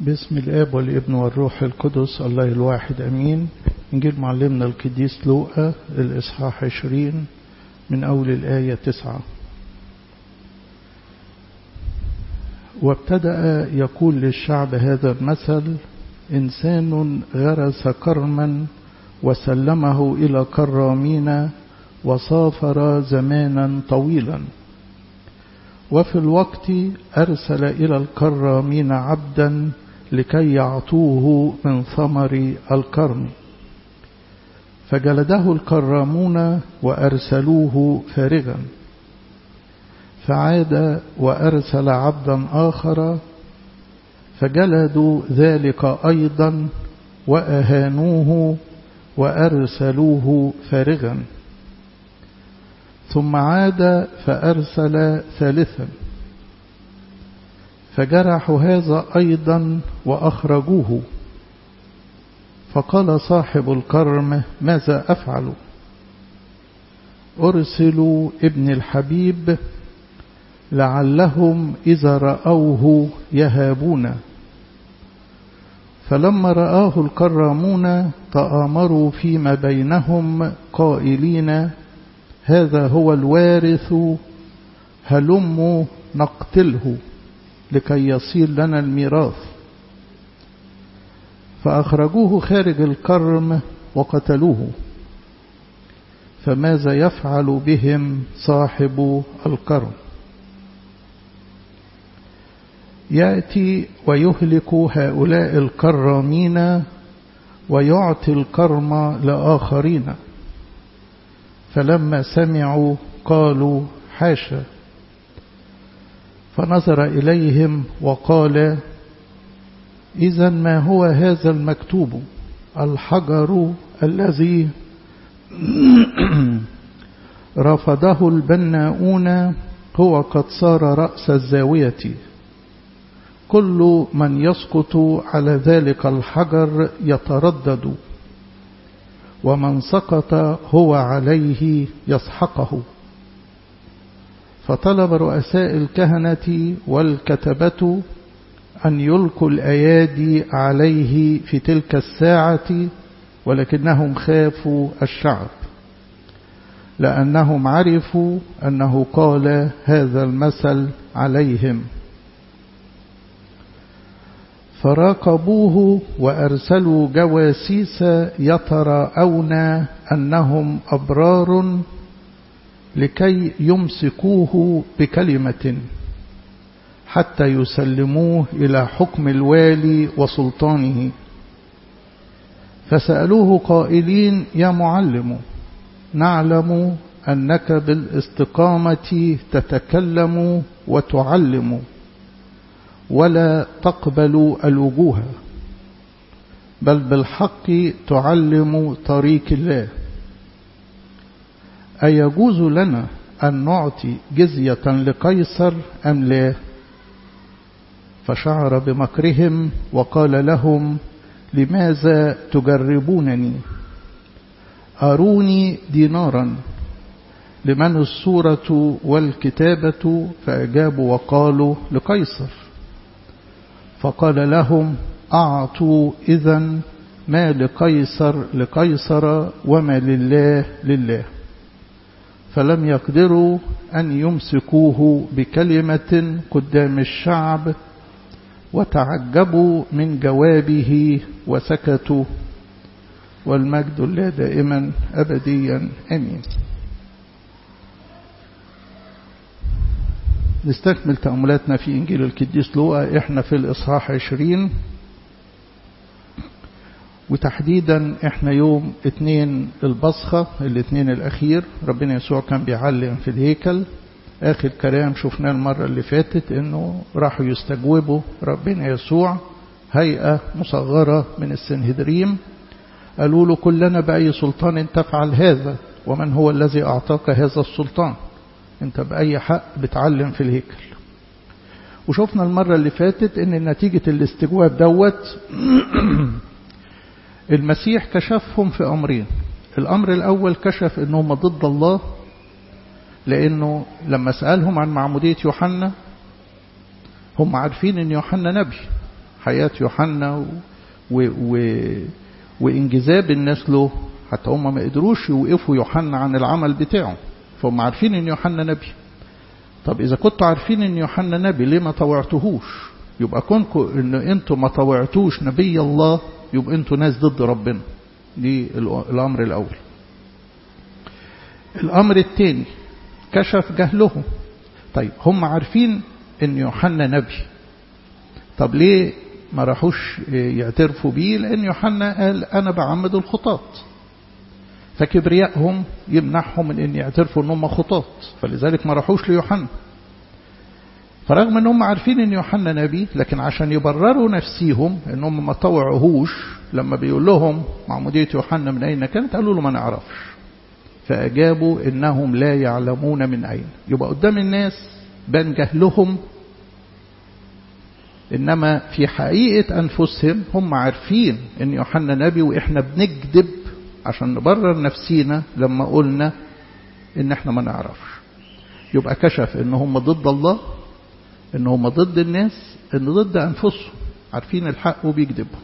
باسم الآب والابن والروح القدس الله الواحد أمين نجيب معلمنا القديس لوقا الإصحاح عشرين من أول الآية تسعة وابتدأ يقول للشعب هذا المثل إنسان غرس كرما وسلمه إلى كرامين وسافر زمانا طويلا وفي الوقت أرسل إلى الكرامين عبدا لكي يعطوه من ثمر الكرم فجلده الكرامون وأرسلوه فارغا فعاد وأرسل عبدا آخر فجلدوا ذلك أيضا وأهانوه وأرسلوه فارغا ثم عاد فأرسل ثالثا فجرحوا هذا أيضا وأخرجوه فقال صاحب الكرم ماذا أفعل أرسلوا ابن الحبيب لعلهم إذا رأوه يهابون فلما رآه الكرامون تآمروا فيما بينهم قائلين هذا هو الوارث هلموا نقتله لكي يصير لنا الميراث فأخرجوه خارج الكرم وقتلوه فماذا يفعل بهم صاحب الكرم يأتي ويهلك هؤلاء الكرامين ويعطي الكرم لآخرين فلما سمعوا قالوا حاشا فنظر إليهم وقال إذا ما هو هذا المكتوب الحجر الذي رفضه البناؤون هو قد صار رأس الزاوية كل من يسقط على ذلك الحجر يتردد ومن سقط هو عليه يسحقه فطلب رؤساء الكهنة والكتبة أن يلقوا الأيادي عليه في تلك الساعة ولكنهم خافوا الشعب لأنهم عرفوا أنه قال هذا المثل عليهم فراقبوه وأرسلوا جواسيس يتراءون أنهم أبرار لكي يمسكوه بكلمة حتى يسلموه إلى حكم الوالي وسلطانه فسألوه قائلين يا معلم نعلم أنك بالاستقامة تتكلم وتعلم ولا تقبل الوجوه بل بالحق تعلم طريق الله أيجوز لنا أن نعطي جزية لقيصر أم لا فشعر بمكرهم وقال لهم لماذا تجربونني أروني دينارا لمن الصورة والكتابة فأجابوا وقالوا لقيصر فقال لهم أعطوا إذا ما لقيصر لقيصر وما لله لله فلم يقدروا أن يمسكوه بكلمة قدام الشعب وتعجبوا من جوابه وسكتوا والمجد الله دائما أبديا أمين نستكمل تأملاتنا في إنجيل القديس لوقا إحنا في الإصحاح عشرين وتحديدا إحنا يوم اتنين البصخة الاتنين الأخير ربنا يسوع كان بيعلم في الهيكل آخر كلام شفناه المرة اللي فاتت إنه راحوا يستجوبوا ربنا يسوع هيئة مصغرة من السنهدريم قالوا له كلنا بأي سلطان تفعل هذا ومن هو الذي أعطاك هذا السلطان انت بأي حق بتعلم في الهيكل وشفنا المرة اللي فاتت ان نتيجة الاستجواب دوت المسيح كشفهم في أمرين الأمر الأول كشف أنهم ضد الله لأنه لما سألهم عن معمودية يوحنا هم عارفين أن يوحنا نبي حياة يوحنا و... و... و... وانجذاب الناس له حتى هم ما قدروش يوقفوا يوحنا عن العمل بتاعه فهم عارفين ان يوحنا نبي طب اذا كنتوا عارفين ان يوحنا نبي ليه ما طوعتهوش يبقى كونكم ان انتوا ما طوعتوش نبي الله يبقى انتوا ناس ضد ربنا دي الامر الاول الامر الثاني كشف جهلهم طيب هم عارفين ان يوحنا نبي طب ليه ما راحوش يعترفوا بيه لان يوحنا قال انا بعمد الخطاط فكبريائهم يمنعهم من ان يعترفوا ان هم خطاط فلذلك ما راحوش ليوحنا فرغم ان هم عارفين ان يوحنا نبي لكن عشان يبرروا نفسيهم ان هم ما طوعوهوش لما بيقول لهم معمودية يوحنا من اين كانت قالوا له ما نعرفش فاجابوا انهم لا يعلمون من اين يبقى قدام الناس بان جهلهم انما في حقيقة انفسهم هم عارفين ان يوحنا نبي واحنا بنكذب عشان نبرر نفسينا لما قلنا ان احنا ما نعرفش يبقى كشف ان هم ضد الله ان هم ضد الناس ان ضد انفسهم عارفين الحق وبيكذبوا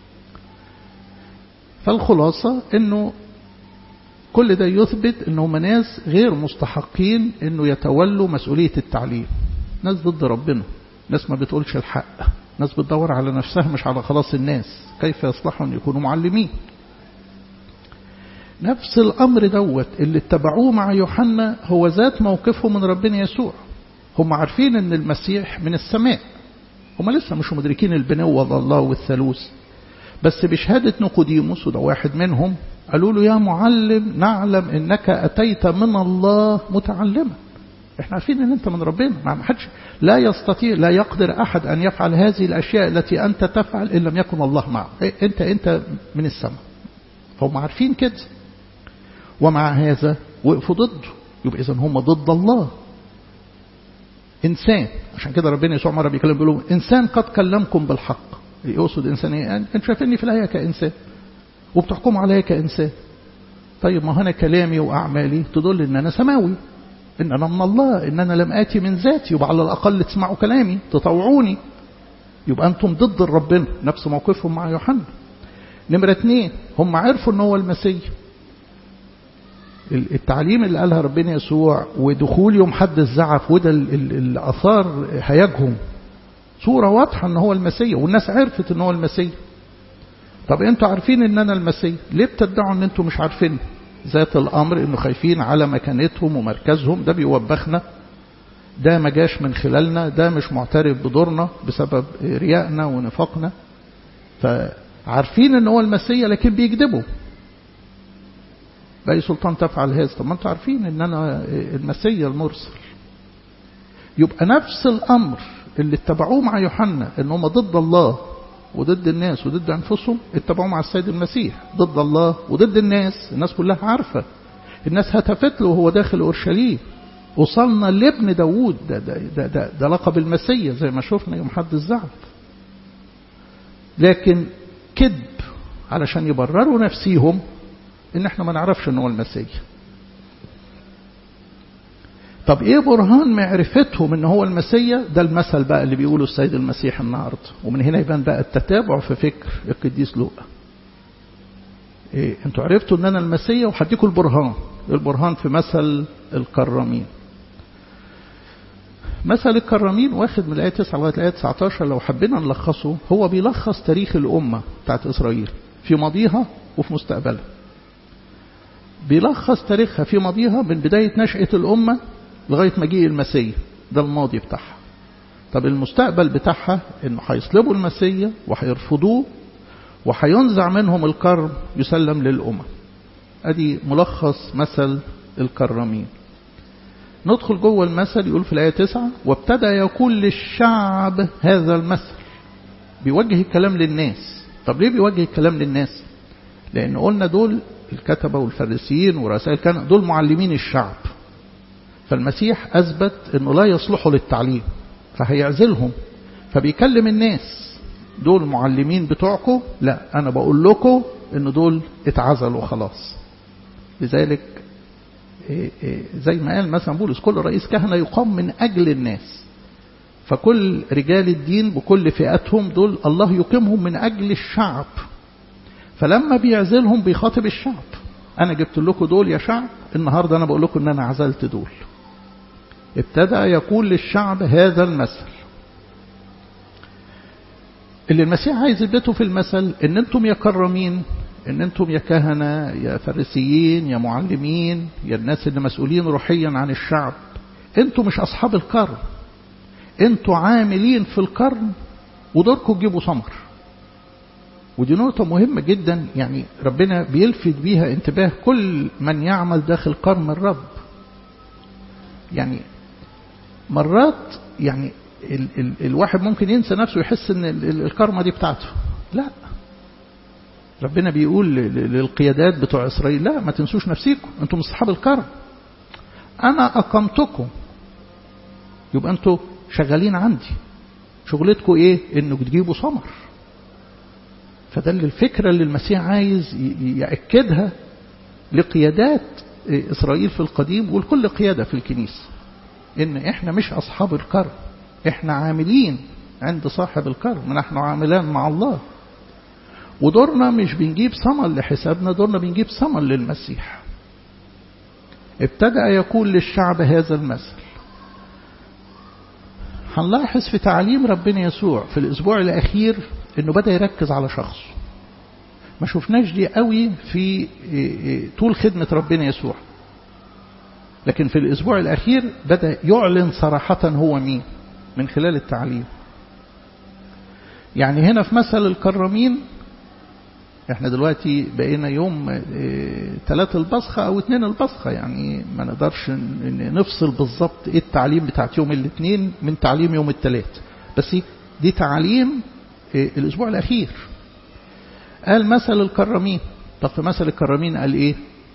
فالخلاصة انه كل ده يثبت ان هم ناس غير مستحقين انه يتولوا مسؤولية التعليم ناس ضد ربنا ناس ما بتقولش الحق ناس بتدور على نفسها مش على خلاص الناس كيف يصلحوا ان يكونوا معلمين نفس الأمر دوت اللي اتبعوه مع يوحنا هو ذات موقفه من ربنا يسوع هم عارفين ان المسيح من السماء هم لسه مش مدركين البنوة الله والثالوث بس بشهادة نقوديموس وده واحد منهم قالوا له يا معلم نعلم انك اتيت من الله متعلما احنا عارفين ان انت من ربنا ما حدش لا يستطيع لا يقدر احد ان يفعل هذه الاشياء التي انت تفعل ان لم يكن الله معه انت انت من السماء فهم عارفين كده ومع هذا وقفوا ضده يبقى إذا هم ضد الله إنسان عشان كده ربنا يسوع مرة بيكلم بيقول لهم إنسان قد كلمكم بالحق يقصد إنسان إيه؟ أنتوا شايفيني في الآية كإنسان وبتحكموا عليا كإنسان طيب ما هنا كلامي وأعمالي تدل إن أنا سماوي إن أنا من الله إن أنا لم آتي من ذاتي يبقى على الأقل تسمعوا كلامي تطوعوني يبقى أنتم ضد ربنا نفس موقفهم مع يوحنا نمرة اثنين هم عرفوا إن هو المسيح التعليم اللي قالها ربنا يسوع ودخول يوم حد الزعف وده الأثار هيجهم صورة واضحة ان هو المسيح والناس عرفت ان هو المسيح طب انتوا عارفين ان انا المسيح ليه بتدعوا ان انتوا مش عارفين ذات الامر انه خايفين على مكانتهم ومركزهم ده بيوبخنا ده ما جاش من خلالنا ده مش معترف بدورنا بسبب ريائنا ونفاقنا فعارفين ان هو المسيح لكن بيكذبوا بأي سلطان تفعل هذا طب ما انتوا عارفين ان انا المسيا المرسل يبقى نفس الامر اللي اتبعوه مع يوحنا ان هم ضد الله وضد الناس وضد انفسهم اتبعوه مع السيد المسيح ضد الله وضد الناس الناس كلها عارفه الناس هتفت له وهو داخل اورشليم وصلنا لابن داوود ده, ده, ده, ده, ده لقب المسيا زي ما شفنا يوم حد الزعف لكن كذب علشان يبرروا نفسيهم ان احنا ما نعرفش ان هو المسيح طب ايه برهان معرفتهم ان هو المسيح ده المثل بقى اللي بيقوله السيد المسيح النهارده ومن هنا يبان بقى التتابع في فكر القديس لوقا إيه انتوا عرفتوا ان انا المسيح وهديكم البرهان البرهان في مثل الكرامين مثل الكرامين واخد من الآية 9 لغاية الآية 19 لو حبينا نلخصه هو بيلخص تاريخ الأمة بتاعت إسرائيل في ماضيها وفي مستقبلها بيلخص تاريخها في ماضيها من بداية نشأة الأمة لغاية مجيء المسيح ده الماضي بتاعها طب المستقبل بتاعها انه هيصلبوا المسيح وهيرفضوه وهينزع منهم الكرم يسلم للأمم ادي ملخص مثل الكرامين ندخل جوه المثل يقول في الآية 9 وابتدى يقول للشعب هذا المثل بيوجه الكلام للناس طب ليه بيوجه الكلام للناس لأن قلنا دول الكتبة والفريسيين ورسائل كان دول معلمين الشعب فالمسيح أثبت أنه لا يصلحوا للتعليم فهيعزلهم فبيكلم الناس دول معلمين بتوعكم لا أنا بقول لكم أن دول اتعزلوا خلاص لذلك زي ما قال مثلا بولس كل رئيس كهنة يقام من أجل الناس فكل رجال الدين بكل فئاتهم دول الله يقيمهم من أجل الشعب فلما بيعزلهم بيخاطب الشعب أنا جبت لكم دول يا شعب النهاردة أنا بقول لكم إن أنا عزلت دول ابتدأ يقول للشعب هذا المثل اللي المسيح عايز يثبته في المثل ان انتم يا كرمين ان انتم يا كهنة يا فريسيين يا معلمين يا الناس اللي مسؤولين روحيا عن الشعب انتم مش اصحاب القرن انتم عاملين في القرن ودوركم تجيبوا ثمر ودي نقطة مهمة جدا يعني ربنا بيلفت بيها انتباه كل من يعمل داخل قرن الرب يعني مرات يعني ال ال الواحد ممكن ينسى نفسه ويحس ان الكرمة دي بتاعته لا ربنا بيقول للقيادات بتوع إسرائيل لا ما تنسوش نفسيكم انتم اصحاب الكرم أنا أقمتكم يبقى انتوا شغالين عندي شغلتكم ايه انه تجيبوا ثمر فده اللي الفكرة اللي المسيح عايز يأكدها لقيادات إسرائيل في القديم ولكل قيادة في الكنيسة إن إحنا مش أصحاب الكرم إحنا عاملين عند صاحب الكرم نحن عاملان مع الله ودورنا مش بنجيب ثمن لحسابنا دورنا بنجيب ثمن للمسيح ابتدأ يقول للشعب هذا المثل هنلاحظ في تعليم ربنا يسوع في الأسبوع الأخير أنه بدأ يركز على شخصه ما شفناش دي قوي في طول خدمة ربنا يسوع لكن في الأسبوع الأخير بدأ يعلن صراحة هو مين من خلال التعليم يعني هنا في مثل الكرمين احنا دلوقتي بقينا يوم ثلاثة البصخة او اثنين البصخة يعني ما نقدرش نفصل بالظبط ايه التعليم بتاعت يوم الاثنين من تعليم يوم الثلاث بس دي تعليم الاسبوع الاخير قال مثل الكرمين طب في مثل الكرمين قال ايه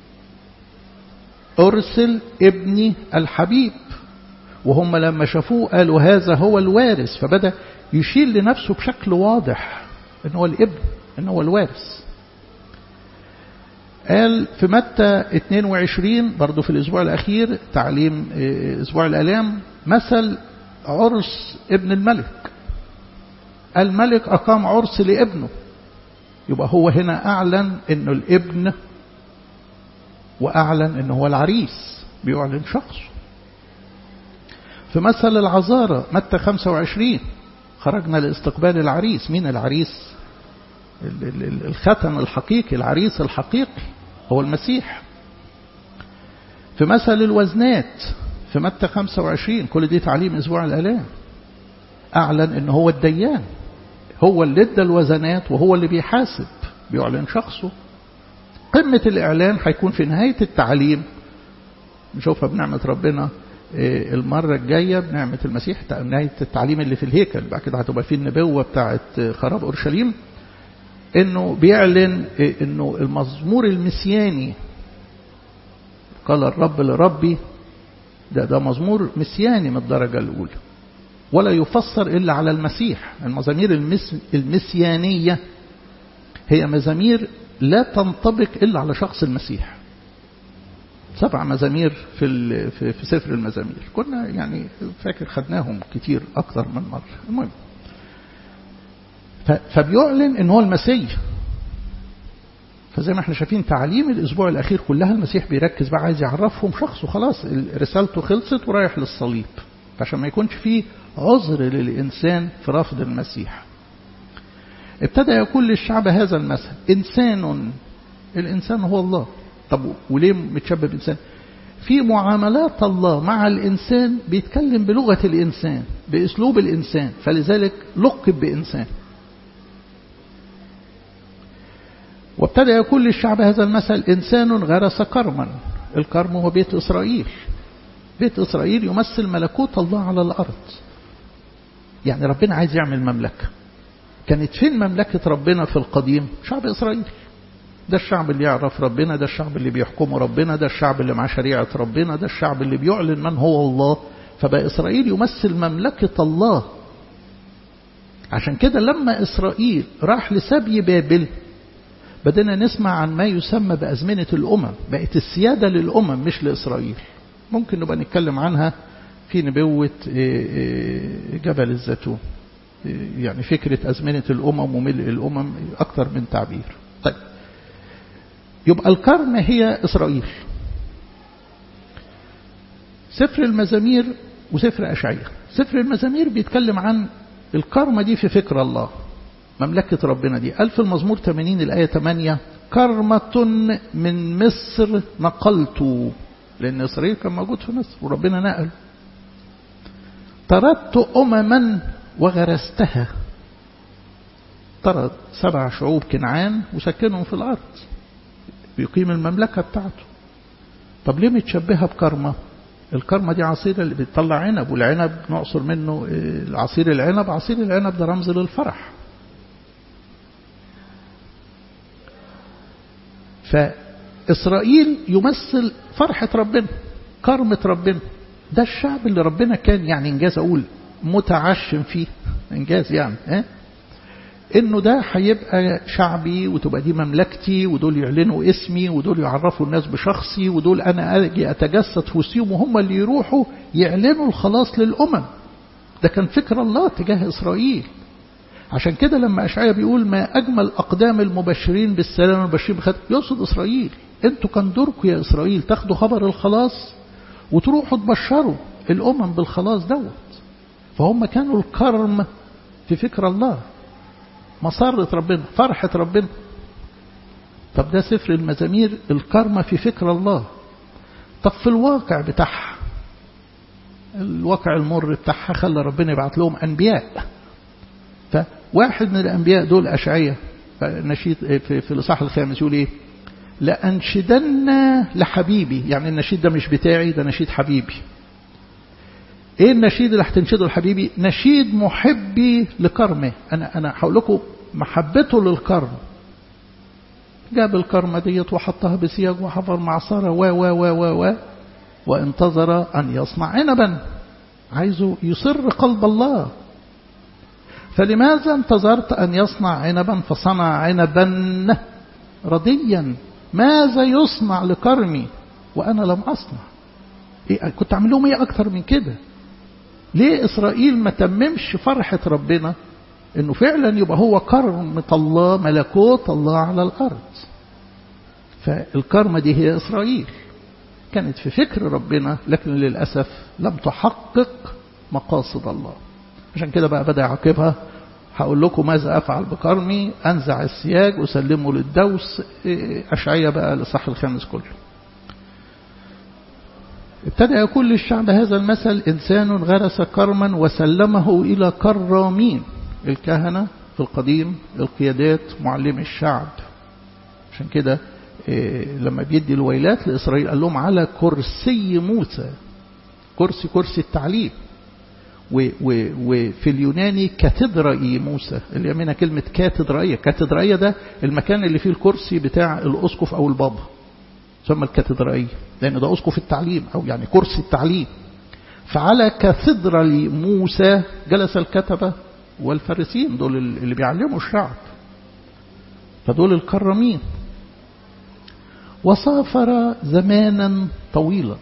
ارسل ابني الحبيب وهم لما شافوه قالوا هذا هو الوارث فبدأ يشير لنفسه بشكل واضح ان هو الابن ان هو الوارث قال في متى 22 برضو في الاسبوع الاخير تعليم اسبوع الالام مثل عرس ابن الملك الملك اقام عرس لابنه يبقى هو هنا اعلن انه الابن واعلن انه هو العريس بيعلن شخصه في مثل العذارى متى 25 خرجنا لاستقبال العريس مين العريس الختم الحقيقي العريس الحقيقي هو المسيح في مثل الوزنات في متى 25 كل دي تعليم اسبوع الالام اعلن ان هو الديان هو اللي ادى الوزنات وهو اللي بيحاسب بيعلن شخصه قمة الإعلان هيكون في نهاية التعليم نشوفها بنعمة ربنا المرة الجاية بنعمة المسيح نهاية التعليم اللي في الهيكل بعد كده هتبقى في النبوة بتاعة خراب أورشليم انه بيعلن انه المزمور المسياني قال الرب لربي ده ده مزمور مسياني من الدرجة الأولى ولا يفسر إلا على المسيح المزامير المس المسيانية هي مزامير لا تنطبق إلا على شخص المسيح سبع مزامير في في, في سفر المزامير كنا يعني فاكر خدناهم كتير أكثر من مرة المهم فبيعلن ان هو المسيح فزي ما احنا شايفين تعليم الاسبوع الاخير كلها المسيح بيركز بقى عايز يعرفهم شخصه خلاص رسالته خلصت ورايح للصليب عشان ما يكونش فيه عذر للانسان في رفض المسيح ابتدى يقول للشعب هذا المثل انسان الانسان هو الله طب وليه متشبه بانسان في معاملات الله مع الانسان بيتكلم بلغه الانسان باسلوب الانسان فلذلك لقب بانسان وابتدى يقول للشعب هذا المثل إنسان غرس كرما الكرم هو بيت إسرائيل بيت إسرائيل يمثل ملكوت الله على الأرض يعني ربنا عايز يعمل مملكة كانت فين مملكة ربنا في القديم شعب إسرائيل ده الشعب اللي يعرف ربنا ده الشعب اللي بيحكمه ربنا ده الشعب اللي مع شريعة ربنا ده الشعب اللي بيعلن من هو الله فبقى إسرائيل يمثل مملكة الله عشان كده لما إسرائيل راح لسبي بابل بدنا نسمع عن ما يسمى بأزمنة الأمم بقت السيادة للأمم مش لإسرائيل ممكن نبقى نتكلم عنها في نبوة جبل الزيتون يعني فكرة أزمنة الأمم وملء الأمم أكثر من تعبير طيب يبقى الكرم هي إسرائيل سفر المزامير وسفر أشعية سفر المزامير بيتكلم عن الكرمة دي في فكر الله مملكة ربنا دي ألف المزمور 80 الآية 8 كرمة من مصر نقلت لأن إسرائيل كان موجود في مصر وربنا نقل طردت أمما وغرستها طرد سبع شعوب كنعان وسكنهم في الأرض بيقيم المملكة بتاعته طب ليه متشبهة بكرمة الكرمة دي عصير اللي بتطلع عنب والعنب نعصر منه عصير العنب عصير العنب ده رمز للفرح فإسرائيل يمثل فرحة ربنا كرمة ربنا ده الشعب اللي ربنا كان يعني إنجاز أقول متعشم فيه إنجاز يعني اه؟ إنه ده هيبقى شعبي وتبقى دي مملكتي ودول يعلنوا اسمي ودول يعرفوا الناس بشخصي ودول أنا أجي أتجسد في وسطهم وهم اللي يروحوا يعلنوا الخلاص للأمم ده كان فكر الله تجاه إسرائيل عشان كده لما أشعيا بيقول ما أجمل أقدام المبشرين بالسلام المبشرين بخير يقصد إسرائيل أنتوا كان دوركم يا إسرائيل تاخدوا خبر الخلاص وتروحوا تبشروا الأمم بالخلاص دوت فهم كانوا الكرم في فكر الله مسرة ربنا فرحة ربنا طب ده سفر المزامير الكرمة في فكر الله طب في الواقع بتاعها الواقع المر بتاعها خلى ربنا يبعت لهم أنبياء فواحد من الأنبياء دول أشعية نشيد في, في الإصحاح الخامس يقول إيه لأنشدن لحبيبي يعني النشيد ده مش بتاعي ده نشيد حبيبي ايه النشيد اللي هتنشده لحبيبي نشيد محبي لكرمه انا انا هقول لكم محبته للكرم جاب الكرمة ديت وحطها بسياج وحفر معصرة و و و و و وانتظر أن يصنع عنبا عايزه يصر قلب الله فلماذا انتظرت أن يصنع عنبا فصنع عنبا رضيا ماذا يصنع لكرمي وأنا لم أصنع إيه كنت أعمل لهم إيه أكتر من كده ليه إسرائيل ما تممش فرحة ربنا إنه فعلا يبقى هو كرمة الله ملكوت الله على الأرض فالكرمة دي هي إسرائيل كانت في فكر ربنا لكن للأسف لم تحقق مقاصد الله عشان كده بقى بدأ يعاقبها هقول لكم ماذا أفعل بكرمي أنزع السياج وسلمه للدوس أشعية بقى لصح الخامس كله ابتدى يقول للشعب هذا المثل إنسان غرس كرما وسلمه إلى كرامين الكهنة في القديم القيادات معلم الشعب عشان كده لما بيدي الويلات لإسرائيل قال لهم على كرسي موسى كرسي كرسي التعليم وفي اليوناني كاتدرائي موسى اللي منها كلمة كاتدرائية كاتدرائية ده المكان اللي فيه الكرسي بتاع الأسقف أو البابا ثم الكاتدرائية لأن ده أسقف التعليم أو يعني كرسي التعليم فعلى كاثدرال موسى جلس الكتبة والفارسين دول اللي بيعلموا الشعب فدول الكرمين وسافر زمانا طويلا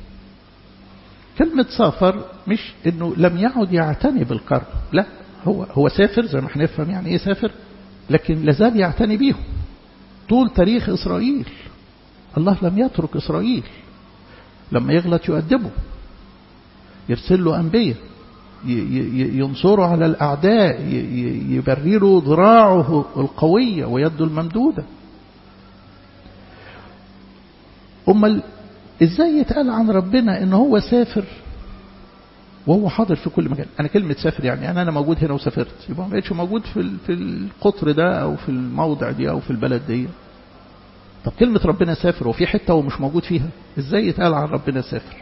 كلمة سافر مش انه لم يعد يعتني بالكرم لا هو هو سافر زي ما احنا نفهم يعني ايه سافر لكن لازال يعتني بيهم طول تاريخ اسرائيل الله لم يترك اسرائيل لما يغلط يؤدبه يرسل له انبياء ينصره على الاعداء يبرروا ذراعه القويه ويده الممدوده امال ازاي يتقال عن ربنا ان هو سافر وهو حاضر في كل مكان انا كلمه سافر يعني انا انا موجود هنا وسافرت يبقى ما بقتش موجود في في القطر ده او في الموضع دي او في البلد دي طب كلمه ربنا سافر وفي حته هو مش موجود فيها ازاي يتقال عن ربنا سافر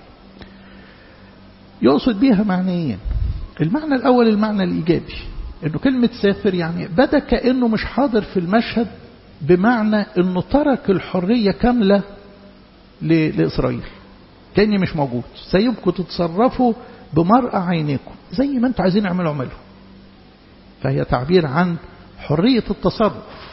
يقصد بيها معنيين المعنى الاول المعنى الايجابي انه كلمه سافر يعني بدا كانه مش حاضر في المشهد بمعنى انه ترك الحريه كامله لإسرائيل كأني مش موجود سيبكم تتصرفوا بمرأة عينيكم زي ما انتوا عايزين اعملوا اعملوا فهي تعبير عن حرية التصرف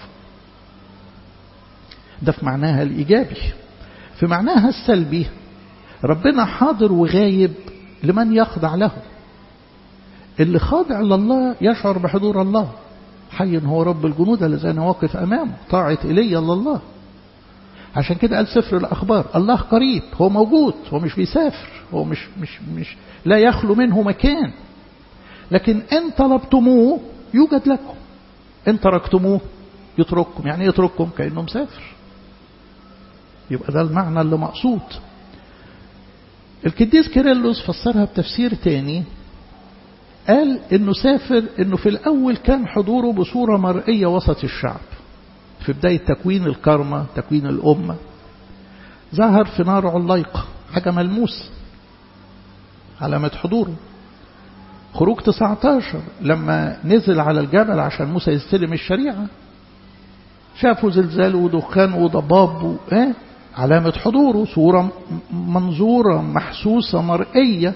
ده في معناها الإيجابي في معناها السلبي ربنا حاضر وغايب لمن يخضع له اللي خاضع لله يشعر بحضور الله حي هو رب الجنود الذي أنا واقف أمامه طاعة إلي لله عشان كده قال سفر الأخبار الله قريب هو موجود هو مش بيسافر هو مش مش مش لا يخلو منه مكان لكن إن طلبتموه يوجد لكم إن تركتموه يترككم يعني يترككم كأنه مسافر يبقى ده المعنى اللي مقصود القديس كيرلس فسرها بتفسير تاني قال انه سافر انه في الاول كان حضوره بصورة مرئية وسط الشعب في بداية تكوين الكرمة تكوين الأمة ظهر في نار عليقة حاجة ملموسة علامة حضوره خروج 19 لما نزل على الجبل عشان موسى يستلم الشريعة شافوا زلزال ودخان وضباب و... إيه؟ علامة حضوره صورة منظورة محسوسة مرئية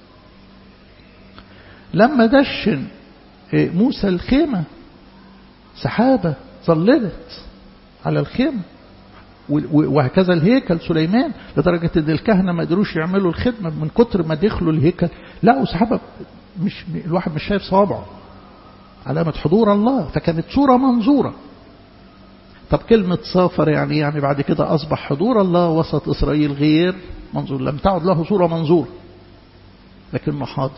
لما دشن موسى الخيمة سحابة ظللت على الخيمة وهكذا الهيكل سليمان لدرجة ان الكهنة ما قدروش يعملوا الخدمة من كتر ما دخلوا الهيكل لقوا سحابة مش الواحد مش شايف صوابعه علامة حضور الله فكانت صورة منظورة طب كلمة سافر يعني يعني بعد كده أصبح حضور الله وسط إسرائيل غير منظور لم تعد له صورة منظور لكنه حاضر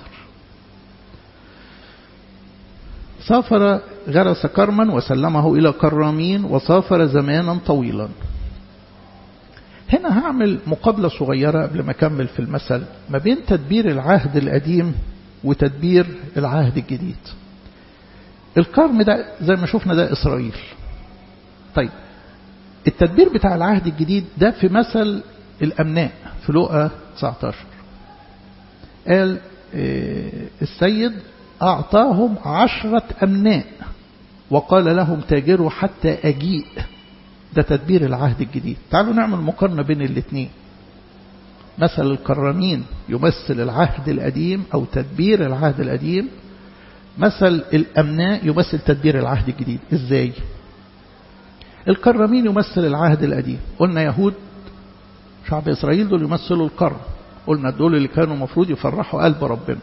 سافر غرس كرما وسلمه إلى كرامين وسافر زمانا طويلا هنا هعمل مقابلة صغيرة قبل ما أكمل في المثل ما بين تدبير العهد القديم وتدبير العهد الجديد الكرم ده زي ما شفنا ده إسرائيل طيب التدبير بتاع العهد الجديد ده في مثل الأمناء في لقى 19 قال السيد أعطاهم عشرة أمناء وقال لهم تاجروا حتى أجيء ده تدبير العهد الجديد تعالوا نعمل مقارنة بين الاثنين مثل الكرامين يمثل العهد القديم أو تدبير العهد القديم مثل الأمناء يمثل تدبير العهد الجديد إزاي الكرامين يمثل العهد القديم قلنا يهود شعب إسرائيل دول يمثلوا الكرم قلنا دول اللي كانوا مفروض يفرحوا قلب ربنا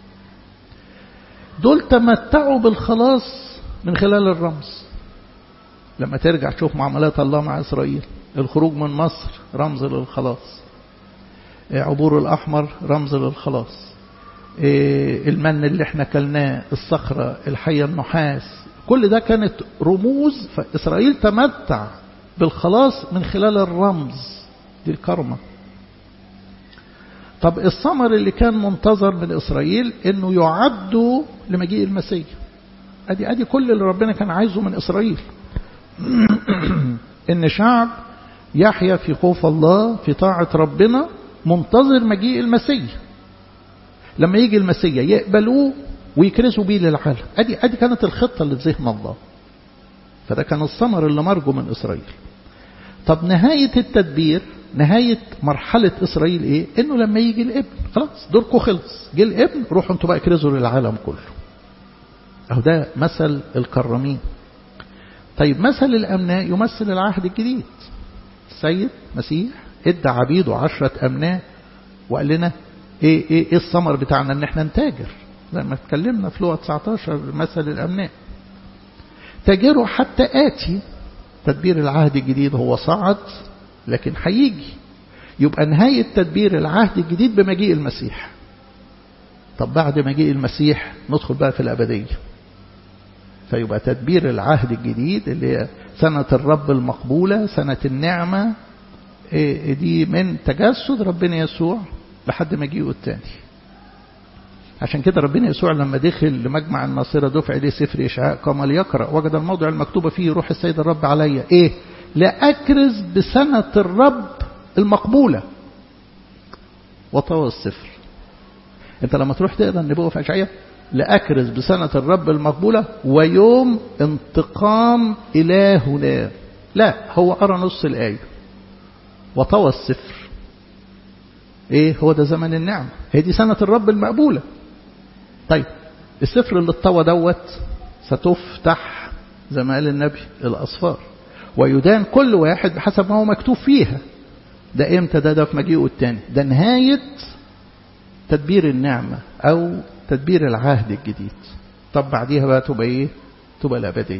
دول تمتعوا بالخلاص من خلال الرمز لما ترجع تشوف معاملات الله مع إسرائيل الخروج من مصر رمز للخلاص عبور الأحمر رمز للخلاص المن اللي احنا كلناه الصخرة الحية النحاس كل ده كانت رموز فإسرائيل تمتع بالخلاص من خلال الرمز دي الكرمة طب الثمر اللي كان منتظر من إسرائيل انه يعدوا لمجيء المسيح ادي ادي كل اللي ربنا كان عايزه من إسرائيل ان شعب يحيا في خوف الله في طاعة ربنا منتظر مجيء المسيح لما يجي المسيح يقبلوه ويكرسوا بيه للعالم ادي ادي كانت الخطة اللي في ذهن الله فده كان الثمر اللي مرجو من إسرائيل طب نهاية التدبير نهاية مرحلة إسرائيل إيه إنه لما يجي الابن خلاص دوركم خلص جه الابن روحوا انتوا بقى اكرزوا للعالم كله أهو ده مثل الكرمين طيب مثل الأمناء يمثل العهد الجديد السيد مسيح ادى عبيده عشرة أمناء وقال لنا ايه ايه ايه الثمر بتاعنا ان احنا نتاجر زي ما اتكلمنا في لغة 19 مثل الأمناء تاجروا حتى آتي تدبير العهد الجديد هو صعد لكن هيجي يبقى نهاية تدبير العهد الجديد بمجيء المسيح طب بعد مجيء المسيح ندخل بقى في الأبدية فيبقى تدبير العهد الجديد اللي هي سنة الرب المقبولة سنة النعمة دي من تجسد ربنا يسوع لحد مجيئه الثاني عشان كده ربنا يسوع لما دخل لمجمع الناصرة دفع إليه سفر إشعاء قام ليقرأ وجد الموضع المكتوب فيه روح السيد الرب عليا إيه لأكرز بسنة الرب المقبولة وطوى السفر انت لما تروح تقرا النبوة في أشعياء لأكرز بسنة الرب المقبولة ويوم انتقام إلهنا لا هو قرا نص الآية وطوى السفر ايه هو ده زمن النعمة هي دي سنة الرب المقبولة طيب السفر اللي اتطوى دوت ستفتح زي ما قال النبي الأصفار ويدان كل واحد بحسب ما هو مكتوب فيها ده امتى ده ده في مجيئه الثاني ده نهاية تدبير النعمة أو تدبير العهد الجديد طب بعديها بقى تبقى إيه تبقى الأبدية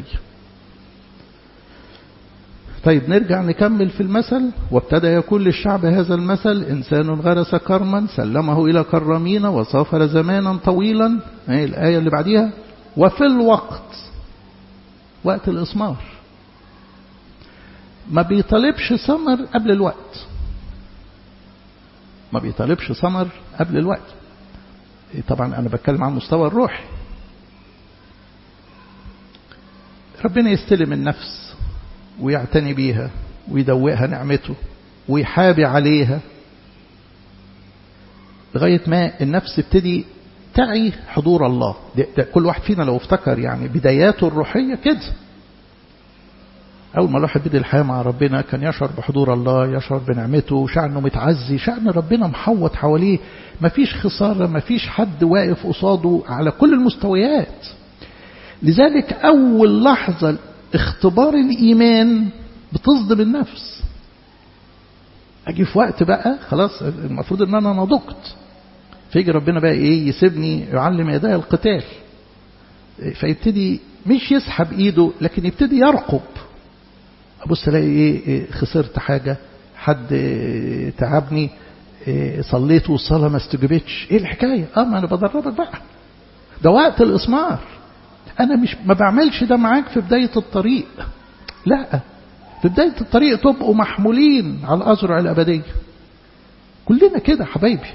طيب نرجع نكمل في المثل وابتدى يكون للشعب هذا المثل إنسان غرس كرما سلمه إلى كرمين وسافر زمانا طويلا هي الآية اللي بعديها وفي الوقت وقت الإسمار ما بيطلبش ثمر قبل الوقت ما بيطلبش ثمر قبل الوقت طبعا أنا بتكلم عن مستوى الروح ربنا يستلم النفس ويعتني بيها ويدوقها نعمته ويحابي عليها لغاية ما النفس تبتدي تعي حضور الله ده ده كل واحد فينا لو افتكر يعني بداياته الروحية كده أول ما الواحد بدأ الحياة مع ربنا كان يشعر بحضور الله يشعر بنعمته شأنه متعزي شأن ربنا محوط حواليه مفيش خسارة مفيش حد واقف قصاده على كل المستويات لذلك أول لحظة اختبار الإيمان بتصدم النفس أجي في وقت بقى خلاص المفروض أن أنا نضجت فيجي ربنا بقى إيه يسيبني يعلم يداي القتال فيبتدي مش يسحب إيده لكن يبتدي يرقب أبص ألاقي إيه خسرت حاجة حد تعبني صليت والصلاة ما استجبتش إيه الحكاية آه ما أنا بدربك بقى ده وقت الإسمار أنا مش ما بعملش ده معاك في بداية الطريق لا في بداية الطريق تبقوا محمولين على الأزرع الأبدية كلنا كده حبايبي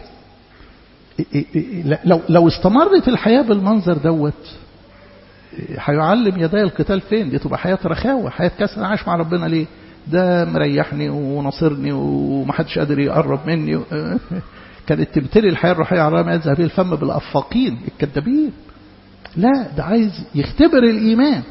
لو لو استمرت الحياة بالمنظر دوت هيعلم يداي القتال فين دي تبقى حياة رخاوة حياة كسر عايش مع ربنا ليه ده مريحني وناصرني ومحدش قادر يقرب مني كانت تمتلي الحياة الروحية على ما يذهب الفم بالأفاقين الكذابين لا ده عايز يختبر الإيمان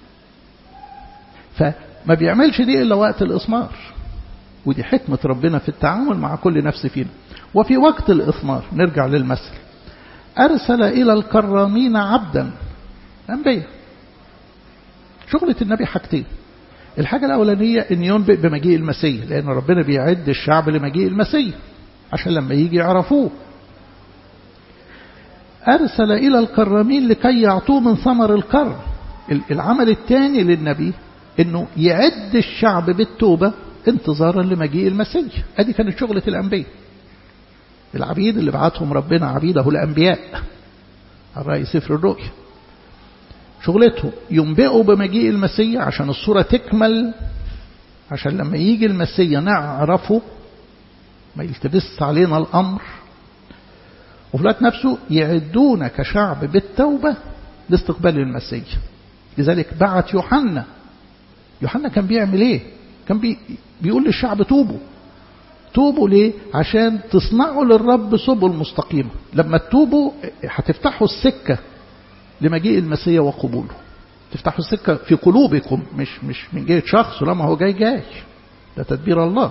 فما بيعملش دي إلا وقت الإثمار ودي حكمة ربنا في التعامل مع كل نفس فينا وفي وقت الإثمار نرجع للمثل أرسل إلى الكرامين عبدا أنبياء شغلة النبي حاجتين الحاجة الأولانية أن ينبئ بمجيء المسيح لأن ربنا بيعد الشعب لمجيء المسيح عشان لما يجي يعرفوه أرسل إلى الكرامين لكي يعطوه من ثمر الكرم العمل الثاني للنبي أنه يعد الشعب بالتوبة انتظارا لمجيء المسيح هذه كانت شغلة الأنبياء العبيد اللي بعتهم ربنا عبيده الأنبياء الرأي سفر الرؤيا شغلتهم ينبئوا بمجيء المسيح عشان الصورة تكمل عشان لما يجي المسيح نعرفه ما يلتبس علينا الأمر وفي الوقت نفسه يعدون كشعب بالتوبة لاستقبال المسيح لذلك بعت يوحنا يوحنا كان بيعمل ايه كان بي بيقول للشعب توبوا توبوا ليه عشان تصنعوا للرب سبل مستقيمة لما تتوبوا هتفتحوا السكة لمجيء المسيح وقبوله تفتحوا السكة في قلوبكم مش مش من جهة شخص لما هو جاي جاي ده تدبير الله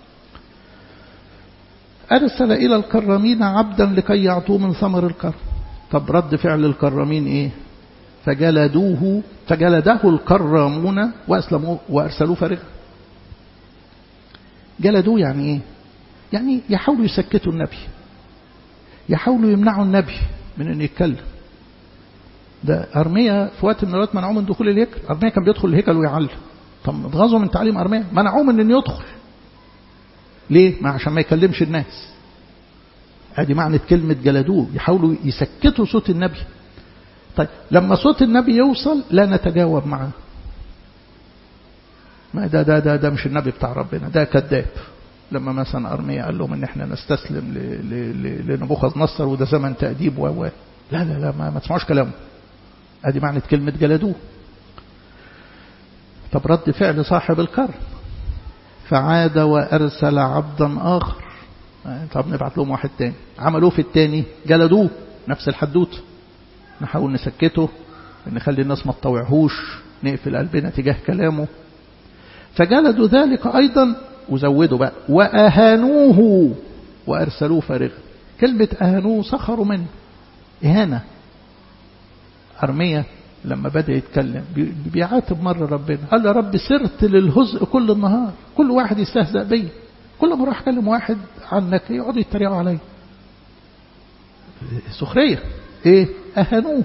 أرسل إلى الكرامين عبدا لكي يعطوه من ثمر الكرم طب رد فعل الكرامين إيه فجلدوه فجلده الكرامون وأسلموه وأرسلوه فارغا جلدوه يعني إيه يعني يحاولوا يسكتوا النبي يحاولوا يمنعوا النبي من أن يتكلم ده أرميا في وقت من الوقت منعوه من دخول الهيكل أرميا كان بيدخل الهيكل ويعلم طب اتغاظوا من تعليم أرميا منعوه من أن يدخل ليه؟ ما عشان ما يكلمش الناس ادي معنى كلمة جلدوه يحاولوا يسكتوا صوت النبي طيب لما صوت النبي يوصل لا نتجاوب معاه ما ده ده ده ده مش النبي بتاع ربنا ده كذاب لما مثلا أرميا قال لهم ان احنا نستسلم لنبوخذ نصر وده زمن تأديب و لا لا لا ما, ما تسمعوش كلامه ادي معنى كلمة جلدوه طب رد فعل صاحب الكرم فعاد وأرسل عبدا آخر طب نبعت لهم واحد تاني عملوه في التاني جلدوه نفس الحدوت نحاول نسكته نخلي الناس ما تطوعهوش نقفل قلبنا تجاه كلامه فجلدوا ذلك أيضا وزودوا بقى وأهانوه وأرسلوه فارغا كلمة أهانوه سخروا منه إهانة أرمية لما بدأ يتكلم بيعاتب مرة ربنا قال يا رب سرت للهزء كل النهار كل واحد يستهزأ بي كل ما اروح اكلم واحد عنك يقعدوا يتريقوا عليا سخرية ايه اهانوه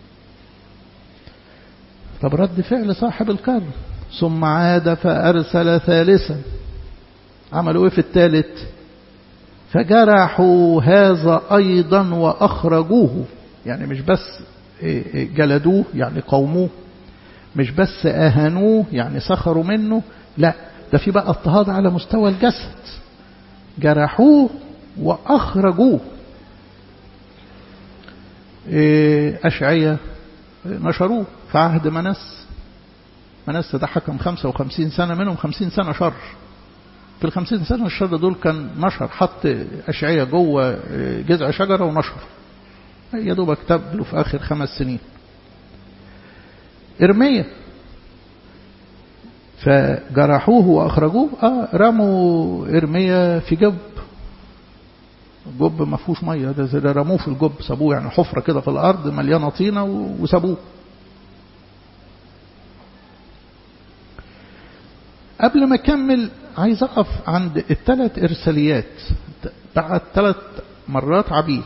طب رد فعل صاحب القرن ثم عاد فأرسل ثالثا عملوا ايه في الثالث فجرحوا هذا أيضا وأخرجوه يعني مش بس جلدوه يعني قوموه مش بس أهانوه يعني سخروا منه لا ده في بقى اضطهاد على مستوى الجسد جرحوه وأخرجوه أشعية نشروه في عهد منس منس ده حكم 55 سنة منهم 50 سنة شر في الخمسين سنة الشر دول كان نشر حط أشعية جوه جذع شجرة ونشر يا دوب كتب له في آخر خمس سنين إرمية فجرحوه وأخرجوه آه رموا إرمية في جب جب ما فيهوش مية ده, ده رموه في الجب سابوه يعني حفرة كده في الأرض مليانة طينة وسابوه قبل ما أكمل عايز أقف عند الثلاث إرساليات بعد ثلاث مرات عبيد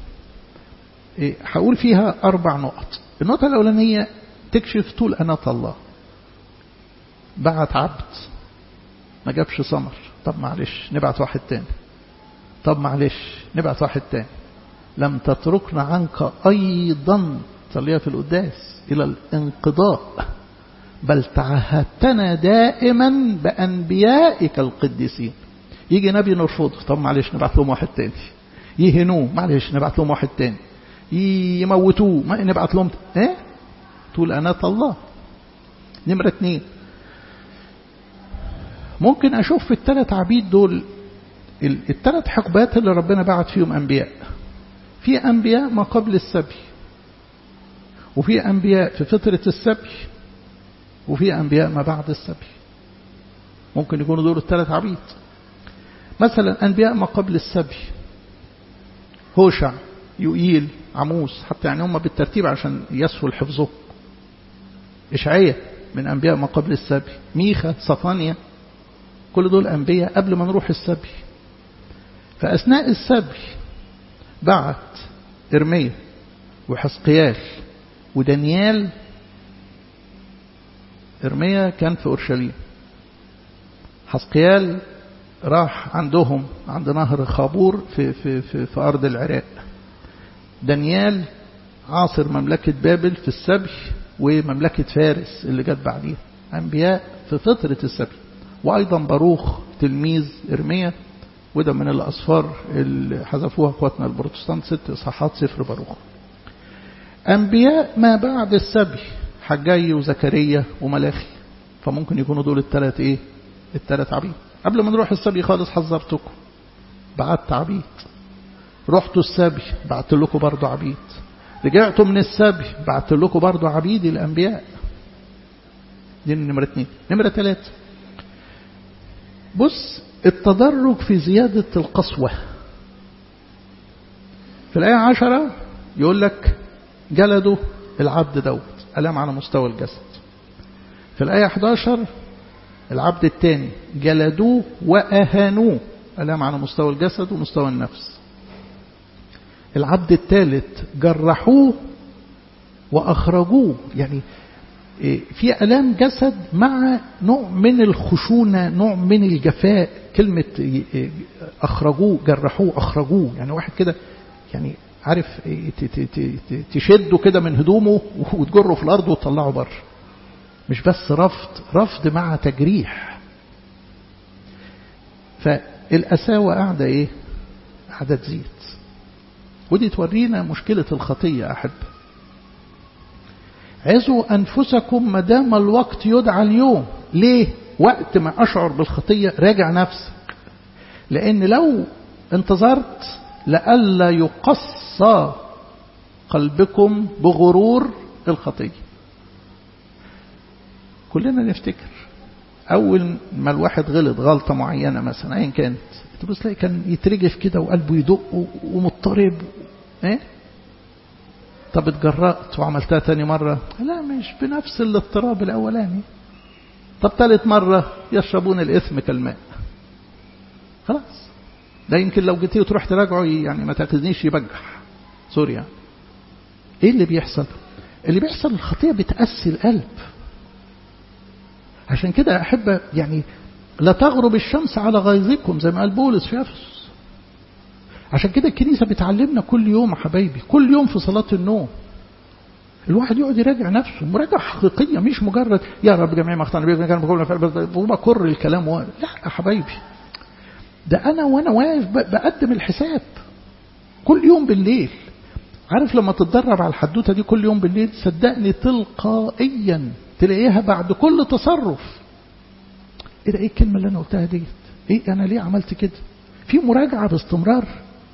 هقول فيها أربع نقط النقطة الأولانية تكشف طول أناة الله بعت عبد ما جابش ثمر طب معلش نبعت واحد تاني طب معلش نبعت واحد تاني لم تتركنا عنك أيضا صليها في القداس إلى الانقضاء بل تعهدتنا دائما بأنبيائك القديسين يجي نبي نرفضه طب معلش نبعت لهم واحد تاني يهنوه معلش نبعت لهم واحد تاني يموتوه ما نبعت لهم ايه تقول أناة الله نمرة اتنين ممكن أشوف في الثلاث عبيد دول الثلاث حقبات اللي ربنا بعت فيهم أنبياء في أنبياء ما قبل السبي وفي أنبياء في فترة السبي وفي أنبياء ما بعد السبي ممكن يكونوا دول الثلاث عبيد مثلا أنبياء ما قبل السبي هوشع يؤيل عموس حتى يعني هم بالترتيب عشان يسهل حفظه إشعية من أنبياء ما قبل السبي ميخا صفانيا كل دول أنبياء قبل ما نروح السبي فأثناء السبي بعت إرميا وحسقيال ودانيال إرميا كان في أورشليم حسقيال راح عندهم عند نهر خابور في, في, في, في أرض العراق دانيال عاصر مملكة بابل في السبي ومملكة فارس اللي جت بعديها أنبياء في فترة السبي وأيضا باروخ تلميذ إرميا وده من الأصفار اللي حذفوها اخواتنا البروتستانت ست إصحاحات سفر باروخ أنبياء ما بعد السبي حجاي وزكريا وملاخي فممكن يكونوا دول الثلاث إيه الثلاث عبيد قبل ما نروح السبي خالص حذرتكم بعت عبيد رحتوا السبي بعت لكم برضه عبيد رجعتوا من السبي بعت لكم برضه عبيد الأنبياء دي نمرة اثنين نمرة ثلاثة بص التدرج في زيادة القسوة في الآية عشرة يقول لك جلدوا العبد دوت ألام على مستوى الجسد في الآية 11 العبد الثاني جلدوه وأهانوه ألام على مستوى الجسد ومستوى النفس العبد الثالث جرحوه وأخرجوه يعني في ألام جسد مع نوع من الخشونة نوع من الجفاء كلمة أخرجوه جرحوه أخرجوه يعني واحد كده يعني عارف تشده كده من هدومه وتجره في الأرض وتطلعه بره مش بس رفض رفض مع تجريح فالأساوة قاعدة إيه قاعدة تزيد ودي تورينا مشكلة الخطية أحب عزوا أنفسكم ما دام الوقت يدعى اليوم ليه وقت ما أشعر بالخطية راجع نفسك لأن لو انتظرت لئلا يقصى قلبكم بغرور الخطية كلنا نفتكر أول ما الواحد غلط غلطة معينة مثلا أيا كانت تبص تلاقي كان يترجف كده وقلبه يدق ومضطرب إيه؟ طب اتجرأت وعملتها تاني مرة لا مش بنفس الاضطراب الأولاني طب ثالث مرة يشربون الإثم كالماء خلاص ده يمكن لو جيتي وتروح تراجعه يعني ما تاخذنيش يبجح سوري يعني ايه اللي بيحصل اللي بيحصل الخطية بتأسي القلب عشان كده أحب يعني لا تغرب الشمس على غيظكم زي ما قال بولس في أفسس عشان كده الكنيسة بتعلمنا كل يوم يا حبايبي كل يوم في صلاة النوم الواحد يقعد يراجع نفسه مراجعة حقيقية مش مجرد يا رب جميع ما اختار بيه كان بقول وبكر الكلام و... لا يا حبايبي ده أنا وأنا واقف بقدم الحساب كل يوم بالليل عارف لما تتدرب على الحدوتة دي كل يوم بالليل صدقني تلقائيا تلاقيها بعد كل تصرف ايه ده ايه الكلمة اللي انا قلتها ديت ايه انا ليه عملت كده في مراجعة باستمرار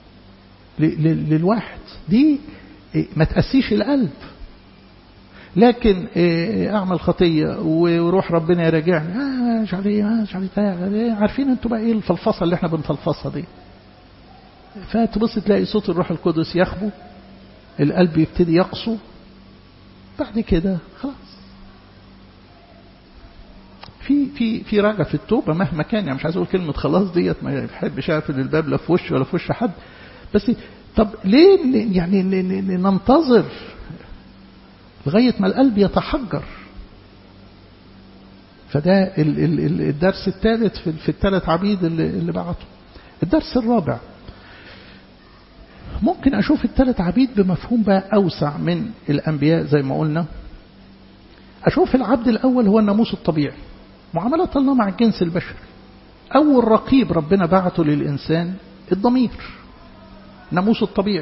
للواحد دي ما تأسيش القلب لكن اعمل خطية وروح ربنا يراجعني آه مش عارف ايه مش عارف ايه عارفين انتوا بقى ايه الفلفصة اللي احنا بنفلفصها دي فتبص تلاقي صوت الروح القدس يخبو القلب يبتدي يقسو بعد كده خلاص في في في رجع في التوبه مهما كان يعني مش عايز اقول كلمه خلاص ديت ما بحبش اقفل الباب لا في وشي ولا في وش حد بس طب ليه يعني ننتظر لغايه ما القلب يتحجر فده الدرس الثالث في الثلاث عبيد اللي بعته الدرس الرابع ممكن أشوف الثلاث عبيد بمفهوم بقى أوسع من الأنبياء زي ما قلنا أشوف العبد الأول هو الناموس الطبيعي معاملة الله مع الجنس البشري أول رقيب ربنا بعته للإنسان الضمير ناموس الطبيعي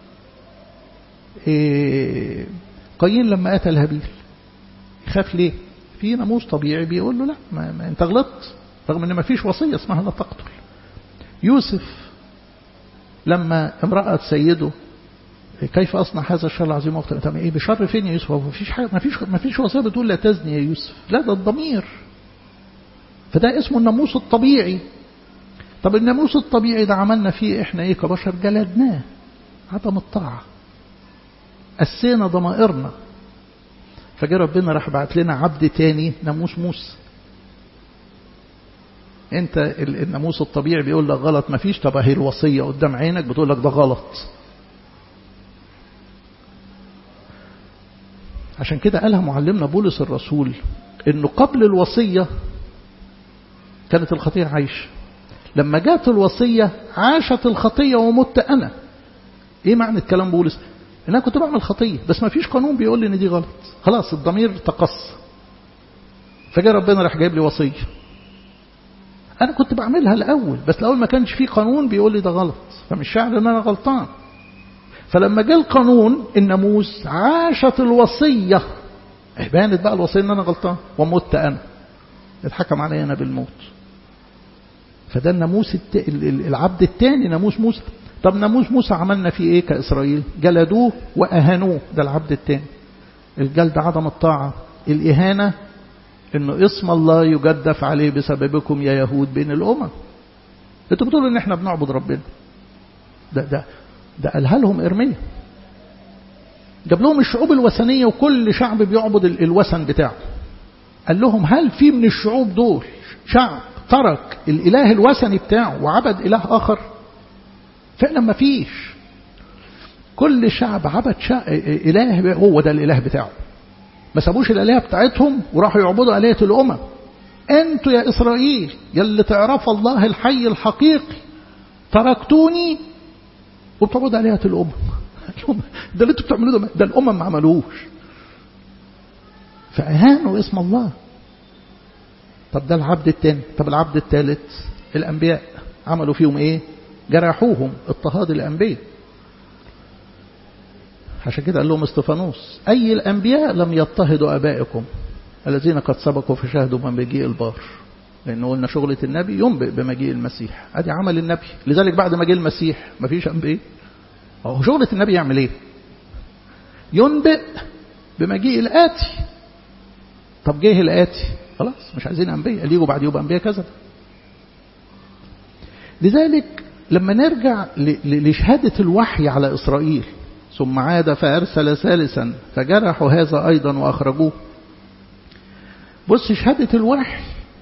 إيه قايين لما قتل هابيل يخاف ليه في ناموس طبيعي بيقول له لا ما, ما انت غلطت رغم ان ما فيش وصية اسمها لا تقتل يوسف لما امرأة سيده كيف أصنع هذا الشر العظيم وقت طب إيه بشر فين يا يوسف ما فيش حاجة ما فيش ما فيش وصية بتقول لا تزني يا يوسف لا ده الضمير فده اسمه الناموس الطبيعي طب الناموس الطبيعي ده عملنا فيه احنا ايه كبشر جلدناه عدم الطاعة أسينا ضمائرنا فجاء ربنا راح بعت لنا عبد تاني ناموس موسى انت الناموس الطبيعي بيقول لك غلط ما فيش طب اهي الوصيه قدام عينك بتقول لك ده غلط عشان كده قالها معلمنا بولس الرسول انه قبل الوصيه كانت الخطيه عايشه لما جات الوصيه عاشت الخطيه ومت انا ايه معنى الكلام بولس ان انا كنت بعمل خطيه بس ما فيش قانون بيقول لي ان دي غلط خلاص الضمير تقص فجاء ربنا راح جايب لي وصيه أنا كنت بعملها الأول بس الأول ما كانش في قانون بيقول لي ده غلط فمش شاعر إن أنا غلطان فلما جاء القانون الناموس عاشت الوصية بانت بقى الوصية إن أنا غلطان ومت أنا اتحكم علي أنا بالموت فده الناموس الت... العبد الثاني ناموس موسى طب ناموس موسى عملنا فيه ايه كإسرائيل جلدوه وأهانوه ده العبد الثاني الجلد عدم الطاعة الإهانة انه اسم الله يجدف عليه بسببكم يا يهود بين الامم انتوا بتقولوا ان احنا بنعبد ربنا ده ده ده قالها لهم ارميا جاب لهم الشعوب الوثنيه وكل شعب بيعبد الوثن بتاعه قال لهم هل في من الشعوب دول شعب ترك الاله الوثني بتاعه وعبد اله اخر فعلا ما فيش كل شعب عبد شعب اله هو ده الاله بتاعه ما سابوش الآلهة بتاعتهم وراحوا يعبدوا آلهة الأمم أنتوا يا إسرائيل يلي تعرفوا الله الحي الحقيقي تركتوني وبتعبدوا آلهة الأمم ده اللي انتوا بتعملوه ده, ده الأمم ما عملوش فأهانوا اسم الله طب ده العبد الثاني طب العبد الثالث الأنبياء عملوا فيهم إيه جرحوهم اضطهاد الأنبياء عشان كده قال لهم استفانوس أي الأنبياء لم يضطهدوا أبائكم الذين قد سبقوا فشاهدوا من مجيء البار لأنه قلنا شغلة النبي ينبئ بمجيء المسيح أدي عمل النبي لذلك بعد ما جه المسيح ما فيش أنبياء هو شغلة النبي يعمل إيه ينبئ بمجيء الآتي طب جه الآتي خلاص مش عايزين أنبياء اللي يجوا بعد يبقى أنبياء كذا لذلك لما نرجع لشهادة الوحي على إسرائيل ثم عاد فأرسل ثالثا فجرحوا هذا أيضا وأخرجوه بص شهادة الوحي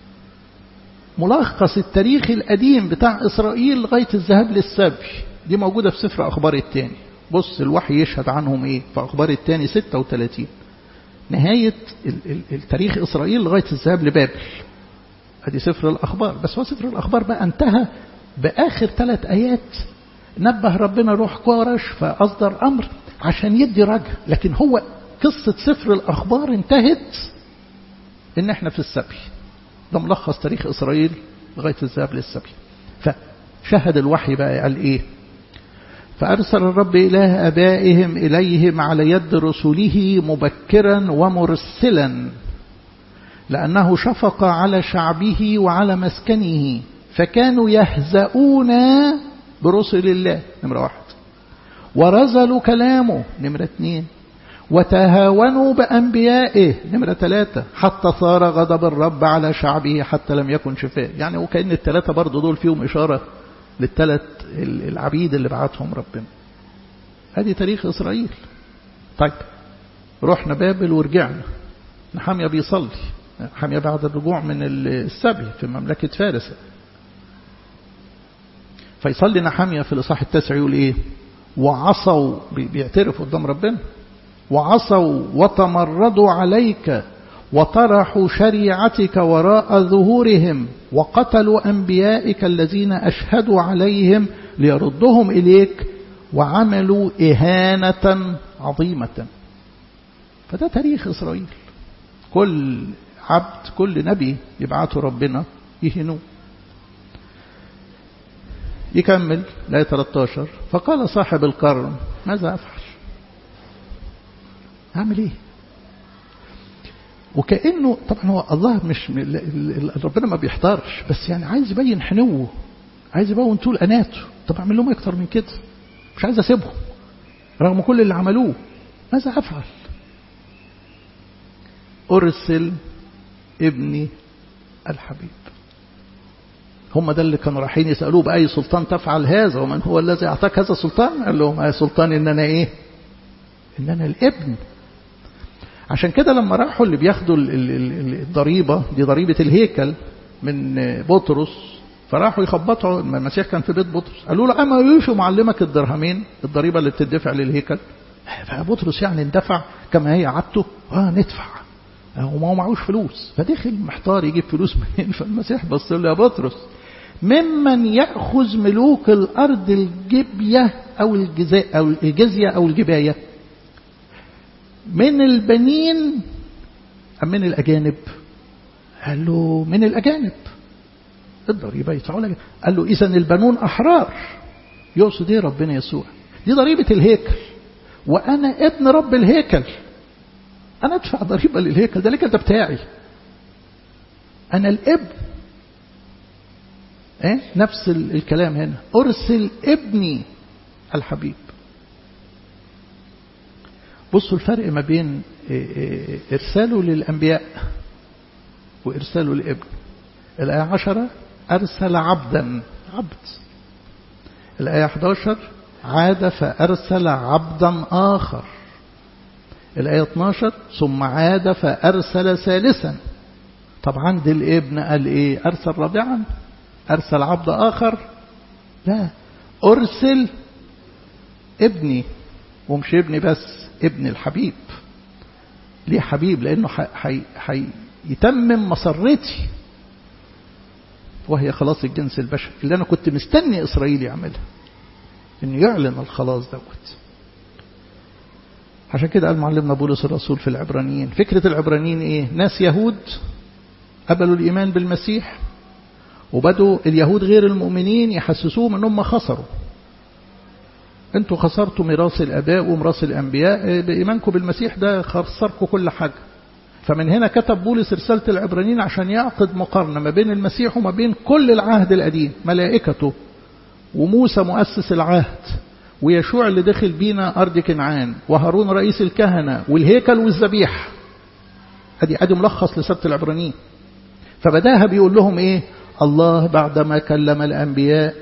ملخص التاريخ القديم بتاع إسرائيل لغاية الذهاب للسبي دي موجودة في سفر أخبار التاني بص الوحي يشهد عنهم ايه في اخبار الثاني 36 نهاية التاريخ اسرائيل لغاية الذهاب لبابل ادي سفر الاخبار بس هو سفر الاخبار بقى انتهى باخر ثلاث ايات نبه ربنا روح كورش فاصدر امر عشان يدي رجع لكن هو قصة سفر الاخبار انتهت ان احنا في السبي ده ملخص تاريخ اسرائيل لغاية الذهاب للسبي فشهد الوحي بقى قال ايه فأرسل الرب إله أبائهم إليهم على يد رسله مبكرا ومرسلا لأنه شفق على شعبه وعلى مسكنه فكانوا يهزؤون برسل الله نمرة واحد ورزلوا كلامه نمرة اثنين وتهاونوا بأنبيائه نمرة ثلاثة حتى صار غضب الرب على شعبه حتى لم يكن شفاء يعني وكأن الثلاثة برضو دول فيهم إشارة للثلاث العبيد اللي بعتهم ربنا هذه تاريخ إسرائيل طيب رحنا بابل ورجعنا نحامية بيصلي نحامية بعد الرجوع من السبي في مملكة فارس فيصلي نحامية في الإصحاح التاسع يقول إيه وعصوا بيعترف قدام ربنا وعصوا وتمردوا عليك وطرحوا شريعتك وراء ظهورهم وقتلوا أنبيائك الذين أشهدوا عليهم ليردهم إليك وعملوا إهانة عظيمة فده تاريخ إسرائيل كل عبد كل نبي يبعثه ربنا يهنوه يكمل لا 13 فقال صاحب القرن ماذا أفعل أعمل إيه وكأنه طبعا هو الله مش ربنا ما بيحتارش بس يعني عايز يبين حنوه عايز يبين طول أناته طب أعمل لهم أكتر من كده مش عايز أسيبهم رغم كل اللي عملوه ماذا أفعل أرسل ابني الحبيب هم ده اللي كانوا رايحين يسألوه بأي سلطان تفعل هذا ومن هو الذي أعطاك هذا السلطان قال لهم أي سلطان إن أنا إيه إن أنا الابن عشان كده لما راحوا اللي بياخدوا الضريبة دي ضريبة الهيكل من بطرس فراحوا يخبطوا المسيح كان في بيت بطرس قالوا له أما يوشوا معلمك الدرهمين الضريبة اللي بتدفع للهيكل فبطرس يعني اندفع كما هي عادته اه ندفع وما هو معهوش فلوس فدخل محتار يجيب فلوس منين فالمسيح بص له يا بطرس ممن يأخذ ملوك الأرض الجبية أو الجزاء أو الجزية أو الجباية من البنين أم من الأجانب قال له من الأجانب الضريبة يدفعوا لك قال له إذا البنون أحرار يقصد إيه ربنا يسوع دي ضريبة الهيكل وأنا ابن رب الهيكل أنا أدفع ضريبة للهيكل ده الهيكل ده بتاعي أنا الابن إيه؟ نفس الكلام هنا أرسل ابني الحبيب بصوا الفرق ما بين إرساله للأنبياء وإرساله للابن الآية عشرة أرسل عبدا عبد الآية 11 عاد فأرسل عبدا آخر الآية 12 ثم عاد فأرسل ثالثا طب عند الابن قال إيه أرسل رابعا أرسل عبد آخر لا أرسل ابني ومش ابني بس ابن الحبيب ليه حبيب لأنه هيتمم مسرتي وهي خلاص الجنس البشري اللي أنا كنت مستني إسرائيل يعملها إنه يعلن الخلاص دوت عشان كده قال معلمنا بولس الرسول في العبرانيين فكرة العبرانيين إيه ناس يهود قبلوا الإيمان بالمسيح وبدوا اليهود غير المؤمنين يحسسوهم أنهم خسروا انتوا خسرتوا ميراث الاباء وميراث الانبياء بايمانكم بالمسيح ده خسركم كل حاجه فمن هنا كتب بولس رساله العبرانيين عشان يعقد مقارنه ما بين المسيح وما بين كل العهد القديم ملائكته وموسى مؤسس العهد ويشوع اللي دخل بينا ارض كنعان وهارون رئيس الكهنه والهيكل والذبيحه ادي ادي ملخص لسبت العبرانيين فبداها بيقول لهم ايه الله بعدما كلم الانبياء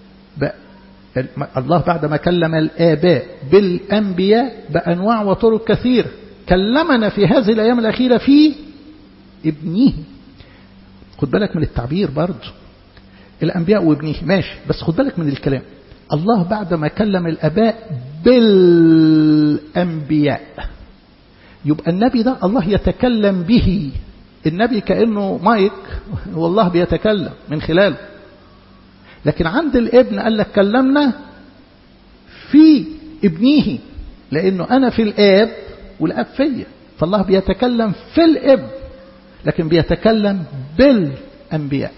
الله بعدما كلم الآباء بالأنبياء بأنواع وطرق كثيرة كلمنا في هذه الأيام الأخيرة في ابنه خد بالك من التعبير برضه الأنبياء وابنه ماشي بس خد بالك من الكلام الله بعدما كلم الآباء بالأنبياء يبقى النبي ده الله يتكلم به النبي كأنه مايك والله بيتكلم من خلاله لكن عند الابن قال لك كلمنا في ابنه لأنه أنا في الآب والآب فيا فالله بيتكلم في الابن لكن بيتكلم بالأنبياء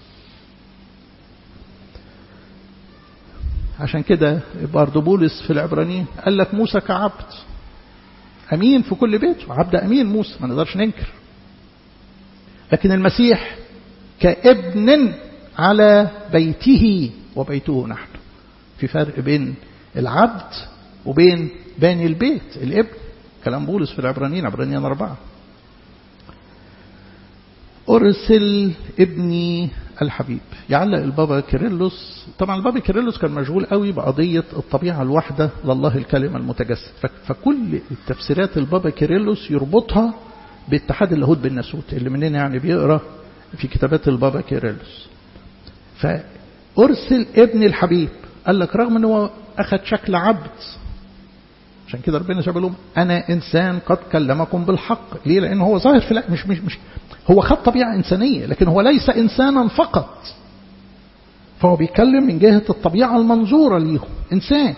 عشان كده برضه بولس في العبرانيين قال لك موسى كعبد أمين في كل بيته عبد أمين موسى ما نقدرش ننكر لكن المسيح كابن على بيته وبيته نحن في فرق بين العبد وبين باني البيت الابن كلام بولس في العبرانيين عبرانيين أربعة أرسل ابني الحبيب يعلق البابا كيرلس طبعا البابا كيرلس كان مشغول قوي بقضية الطبيعة الواحدة لله الكلمة المتجسد فكل التفسيرات البابا كيرلس يربطها باتحاد اللاهوت بالناسوت اللي مننا يعني بيقرا في كتابات البابا كيرلس فأرسل ابن الحبيب قال لك رغم أنه أخذ شكل عبد عشان كده ربنا شاب لهم أنا إنسان قد كلمكم بالحق ليه لأنه هو ظاهر في مش مش مش هو خد طبيعة إنسانية لكن هو ليس إنسانا فقط فهو بيتكلم من جهة الطبيعة المنظورة ليهم إنسان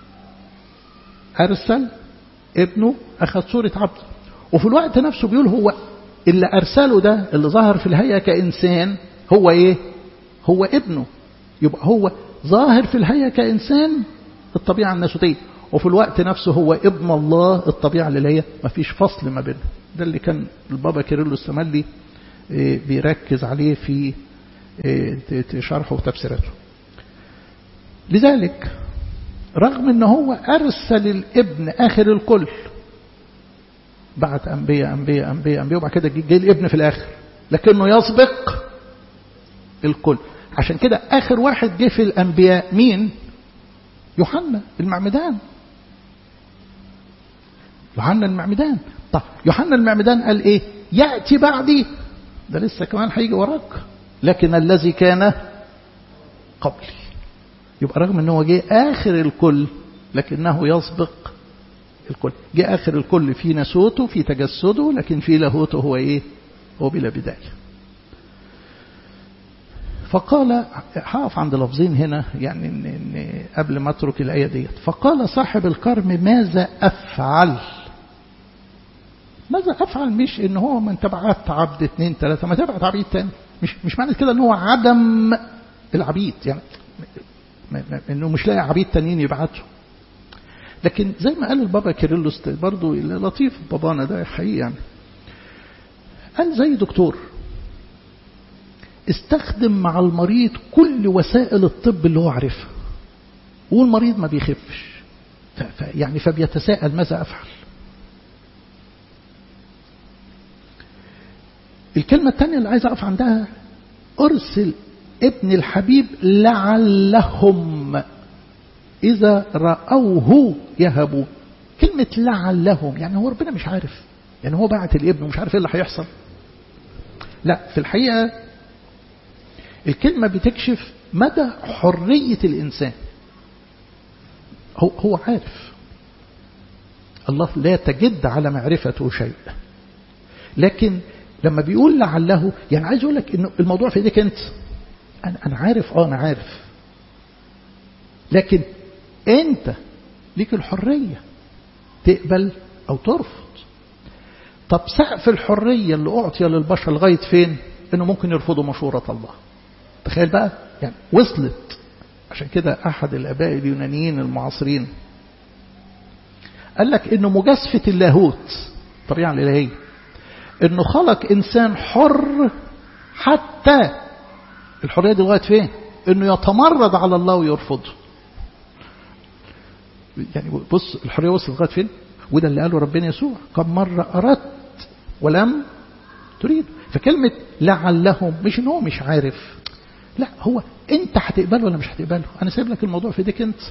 أرسل ابنه أخذ صورة عبد وفي الوقت نفسه بيقول هو اللي أرسله ده اللي ظهر في الهيئة كإنسان هو إيه هو ابنه يبقى هو ظاهر في الهيئة كإنسان الطبيعة الناسوتية وفي الوقت نفسه هو ابن الله الطبيعة اللي هي ما فيش فصل ما بينهم ده اللي كان البابا كيرلو السملي بيركز عليه في شرحه وتفسيراته لذلك رغم ان هو ارسل الابن اخر الكل بعت انبياء انبياء انبياء انبياء وبعد كده جه الابن في الاخر لكنه يسبق الكل عشان كده اخر واحد جه في الانبياء مين يوحنا المعمدان يوحنا المعمدان طب يوحنا المعمدان قال ايه ياتي بعدي ده لسه كمان هيجي وراك لكن الذي كان قبلي يبقى رغم ان هو جه اخر الكل لكنه يسبق الكل جه اخر الكل في نسوته في تجسده لكن في لاهوته هو ايه هو بلا بدايه فقال هقف عند لفظين هنا يعني إن إن قبل ما اترك الايه ديت فقال صاحب الكرم ماذا افعل ماذا افعل مش ان هو من تبعت عبد اثنين ثلاثه ما تبعت عبيد تاني مش مش معنى كده ان هو عدم العبيد يعني انه مش لاقي عبيد تانيين يبعته لكن زي ما قال البابا كيرلس برضه لطيف بابانا ده حقيقي يعني قال زي دكتور استخدم مع المريض كل وسائل الطب اللي هو عارفها والمريض ما بيخفش يعني فبيتساءل ماذا أفعل الكلمة الثانية اللي عايز أقف عندها أرسل ابن الحبيب لعلهم إذا رأوه يهبوا كلمة لعلهم يعني هو ربنا مش عارف يعني هو بعت الابن ومش عارف ايه اللي هيحصل لا في الحقيقة الكلمة بتكشف مدى حرية الإنسان هو هو عارف الله لا تجد على معرفته شيء لكن لما بيقول لعله يعني عايز اقول لك انه الموضوع في ايديك انت انا انا عارف اه انا عارف لكن انت ليك الحريه تقبل او ترفض طب سقف الحريه اللي اعطي للبشر لغايه فين انه ممكن يرفضوا مشوره الله تخيل بقى يعني وصلت عشان كده احد الاباء اليونانيين المعاصرين قال لك انه مجازفه اللاهوت الطبيعه الالهيه انه خلق انسان حر حتى الحريه دي لغايه فين انه يتمرد على الله ويرفضه يعني بص الحريه وصلت لغايه فين وده اللي قاله ربنا يسوع كم مره اردت ولم تريد فكلمه لعلهم مش ان هو مش عارف لا هو انت هتقبله ولا مش هتقبله انا سايب لك الموضوع في ايديك انت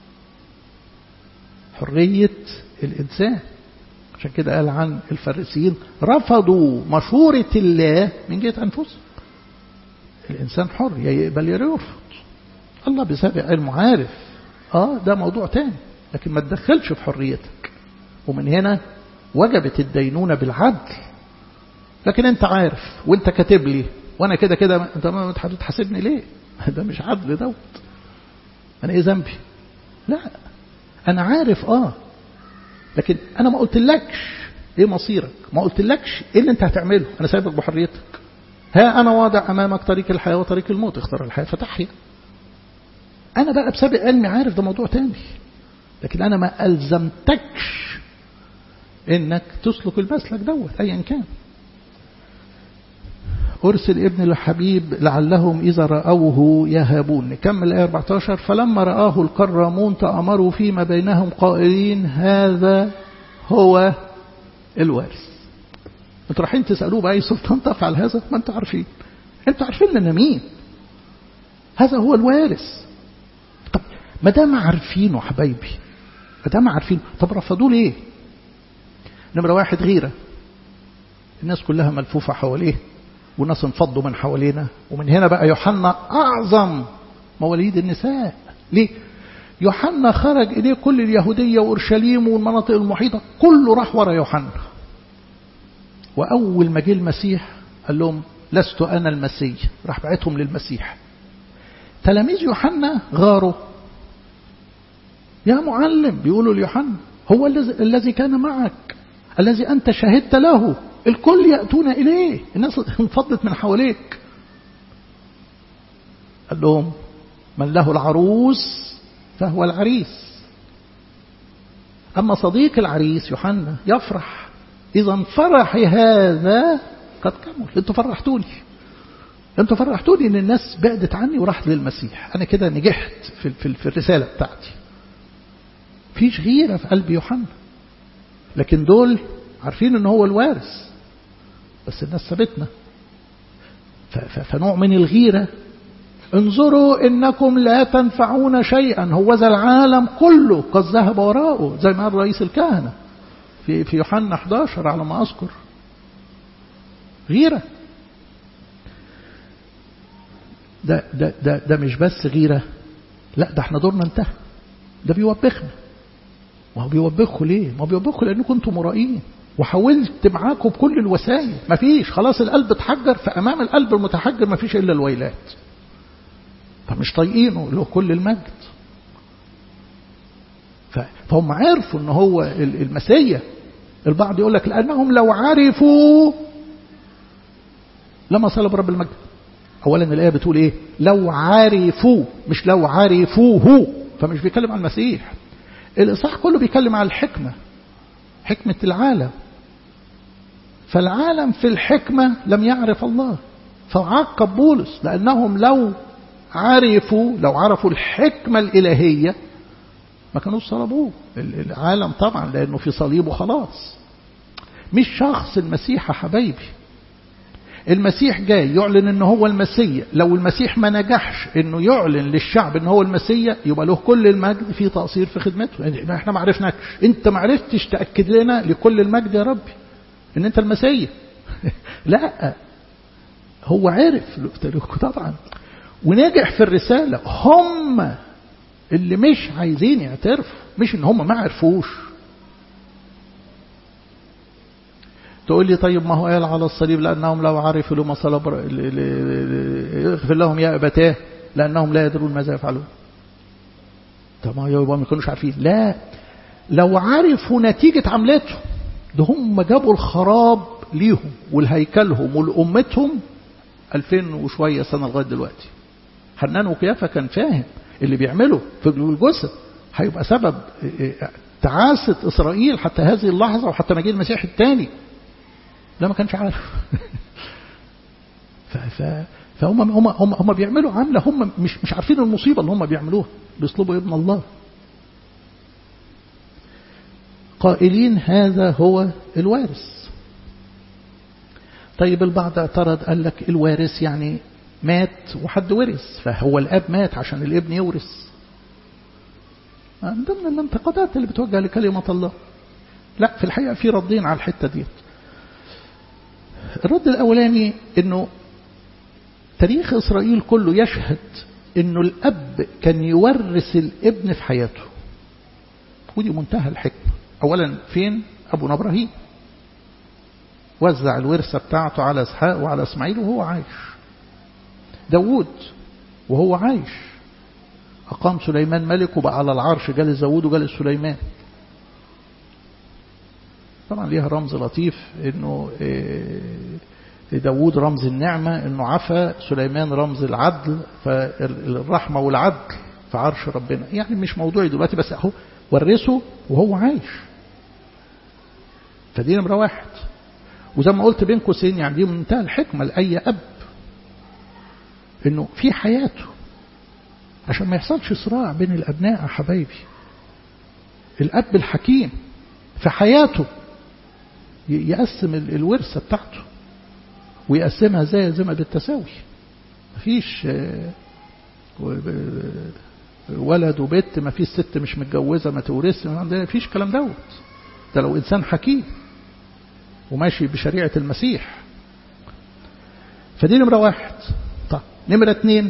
حريه الانسان عشان كده قال عن الفريسيين رفضوا مشورة الله من جهة أنفسهم الإنسان حر يا يقبل يا يرفض الله بسابق علمه عارف اه ده موضوع تاني لكن ما تدخلش في حريتك ومن هنا وجبت الدينونة بالعدل لكن انت عارف وانت كاتب لي وانا كده كده انت ما تحاسبني ليه ده مش عدل دوت انا ايه ذنبي لا انا عارف اه لكن انا ما قلتلكش ايه مصيرك ما قلتلكش ايه اللي انت هتعمله انا سايبك بحريتك ها انا واضع امامك طريق الحياه وطريق الموت اختار الحياه فتحيا انا بقى بسابق علمي عارف ده موضوع تاني لكن انا ما الزمتكش انك تسلك المسلك دوت ايا كان أرسل ابن الحبيب لعلهم إذا رأوه يهابون نكمل الآية 14 فلما رآه الكرامون تأمروا فيما بينهم قائلين هذا هو الوارث انتوا رايحين تسألوه بأي سلطان تفعل هذا ما انتوا عارفين انتوا عارفين لنا مين هذا هو الوارث طب ما دام عارفينه حبايبي ما دام عارفينه طب رفضوه ليه نمرة واحد غيرة الناس كلها ملفوفة حواليه والناس انفضوا من حوالينا ومن هنا بقى يوحنا أعظم مواليد النساء ليه يوحنا خرج إليه كل اليهودية وأورشليم والمناطق المحيطة كله راح ورا يوحنا وأول ما جه المسيح قال لهم لست أنا المسيح راح بعتهم للمسيح تلاميذ يوحنا غاروا يا معلم بيقولوا ليوحنا هو الذي كان معك الذي أنت شهدت له الكل يأتون إليه الناس انفضت من حواليك قال لهم من له العروس فهو العريس أما صديق العريس يوحنا يفرح إذا فرحي هذا قد كمل أنتوا فرحتوني أنتوا فرحتوني إن الناس بعدت عني وراحت للمسيح أنا كده نجحت في, في, في الرسالة بتاعتي فيش غيرة في قلب يوحنا لكن دول عارفين ان هو الوارث بس الناس سابتنا فنوع من الغيرة انظروا انكم لا تنفعون شيئا هو ذا العالم كله قد ذهب وراءه زي ما قال رئيس الكهنة في في يوحنا 11 على ما اذكر غيرة ده ده ده ده مش بس غيرة لا ده احنا دورنا انتهى ده بيوبخنا ما هو بيوبخوا ليه ما هو بيوبخوا لانكم انتم مرائين وحاولت معاكم بكل الوسائل مفيش خلاص القلب اتحجر فامام القلب المتحجر مفيش الا الويلات فمش طايقينه له كل المجد فهم عرفوا ان هو المسيا البعض يقول لك لانهم لو عرفوا لما صلب رب المجد اولا الايه بتقول ايه لو عرفوا مش لو عرفوه فمش بيتكلم عن المسيح الإصحاح كله بيتكلم عن الحكمة حكمة العالم فالعالم في الحكمة لم يعرف الله فعقب بولس لأنهم لو عرفوا لو عرفوا الحكمة الإلهية ما كانوش صلبوه العالم طبعا لأنه في صليبه خلاص مش شخص المسيح يا حبايبي المسيح جاي يعلن ان هو المسيح لو المسيح ما نجحش انه يعلن للشعب ان هو المسيح يبقى له كل المجد في تقصير في خدمته احنا ما عرفناش انت ما عرفتش تاكد لنا لكل المجد يا ربي ان انت المسيح لا هو عرف طبعا ونجح في الرساله هم اللي مش عايزين يعترفوا مش ان هم ما عرفوش تقول لي طيب ما هو قال على الصليب لأنهم لو عرفوا لما صلب اغفر لهم يا أبتاه لأنهم لا يدرون ماذا يفعلون طب ما يبقى ما يكونوش عارفين لا لو عرفوا نتيجة عملتهم ده هم جابوا الخراب ليهم ولهيكلهم ولأمتهم 2000 وشوية سنة لغاية دلوقتي حنان وقيافة كان فاهم اللي بيعمله في الجثة هيبقى سبب تعاسة إسرائيل حتى هذه اللحظة وحتى مجيء المسيح الثاني ده ما كانش عارف فهم هم هم هم بيعملوا عامله هم مش مش عارفين المصيبه اللي هم بيعملوها بيطلبوا ابن الله قائلين هذا هو الوارث طيب البعض اعترض قال لك الوارث يعني مات وحد ورث فهو الاب مات عشان الابن يورث من ضمن الانتقادات اللي بتوجه لكلمه الله لا في الحقيقه في ردين على الحته ديت الرد الأولاني أنه تاريخ إسرائيل كله يشهد انه الاب كان يورث الابن في حياته ودي منتهى الحكمة اولا فين ابونا ابراهيم وزع الورثة بتاعته على اسحاق وعلى اسماعيل وهو عايش داوود وهو عايش أقام سليمان ملك وبقى على العرش جالس داوود وجالس سليمان طبعا ليها رمز لطيف انه داوود رمز النعمة انه عفى سليمان رمز العدل فالرحمة والعدل في عرش ربنا يعني مش موضوعي دلوقتي بس اهو ورثه وهو عايش فدي نمرة واحد وزي ما قلت بين قوسين يعني دي منتهى الحكمة لأي أب انه في حياته عشان ما يحصلش صراع بين الأبناء يا حبايبي الأب الحكيم في حياته يقسم الورثة بتاعته ويقسمها زي زي ما بالتساوي مفيش ولد وبنت ما فيش ست مش متجوزة ما تورثش ما فيش كلام دوت ده لو إنسان حكيم وماشي بشريعة المسيح فدي نمرة واحد طيب نمرة اتنين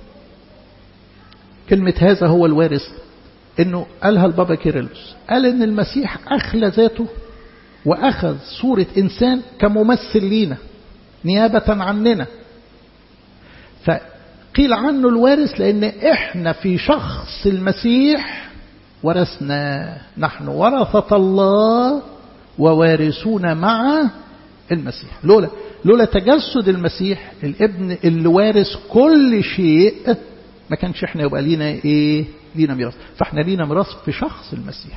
كلمة هذا هو الوارث انه قالها البابا كيرلس قال ان المسيح اخلى ذاته واخذ صورة انسان كممثل لينا نيابة عننا فقيل عنه الوارث لان احنا في شخص المسيح ورثنا نحن ورثة الله ووارثون مع المسيح لولا لولا تجسد المسيح الابن اللي وارث كل شيء ما كانش احنا يبقى لينا ايه لينا ميراث فاحنا لينا ميراث في شخص المسيح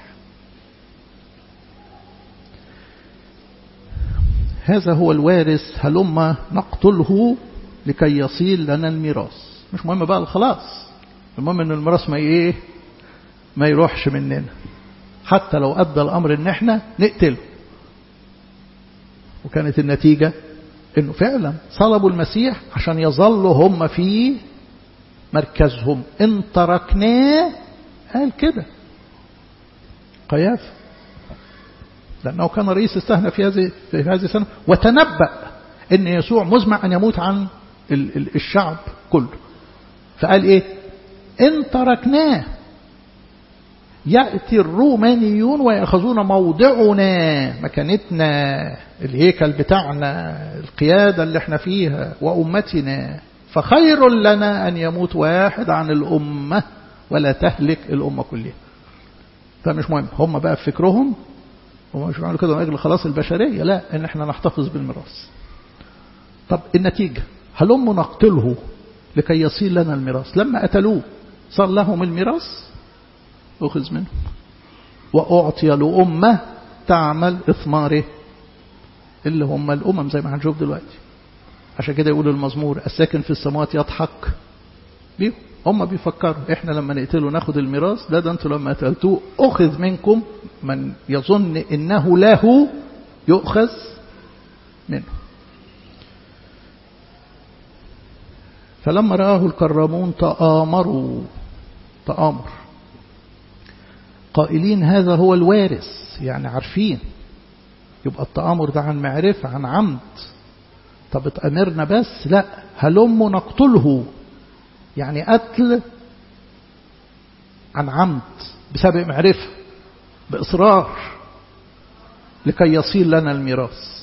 هذا هو الوارث هلما نقتله لكي يصيل لنا الميراث مش مهم بقى الخلاص المهم ان الميراث ما ايه ما يروحش مننا حتى لو ادى الامر ان احنا نقتله وكانت النتيجة انه فعلا صلبوا المسيح عشان يظلوا هم في مركزهم ان تركناه قال كده قياف لأنه كان رئيس السهنة في هذه في هذه السنة وتنبأ أن يسوع مزمع أن يموت عن الشعب كله فقال إيه إن تركناه يأتي الرومانيون ويأخذون موضعنا مكانتنا الهيكل بتاعنا القيادة اللي احنا فيها وأمتنا فخير لنا أن يموت واحد عن الأمة ولا تهلك الأمة كلها فمش مهم هم بقى في فكرهم هم مش بيعملوا كده من أجل خلاص البشرية لا إن احنا نحتفظ بالميراث طب النتيجة هلم نقتله لكي يصير لنا الميراث لما قتلوه صار لهم الميراث أخذ منهم وأعطي لأمة تعمل إثماره اللي هم الأمم زي ما هنشوف دلوقتي عشان كده يقول المزمور الساكن في السماوات يضحك بيهم هم بيفكروا احنا لما نقتله ناخد الميراث ده ده انتوا لما قتلتوه اخذ منكم من يظن انه له يؤخذ منه فلما رآه الكرامون تآمروا تآمر قائلين هذا هو الوارث يعني عارفين يبقى التآمر ده عن معرفة عن عمد طب اتأمرنا بس لا هلم نقتله يعني قتل عن عمد بسبب معرفة بإصرار لكي يصير لنا الميراث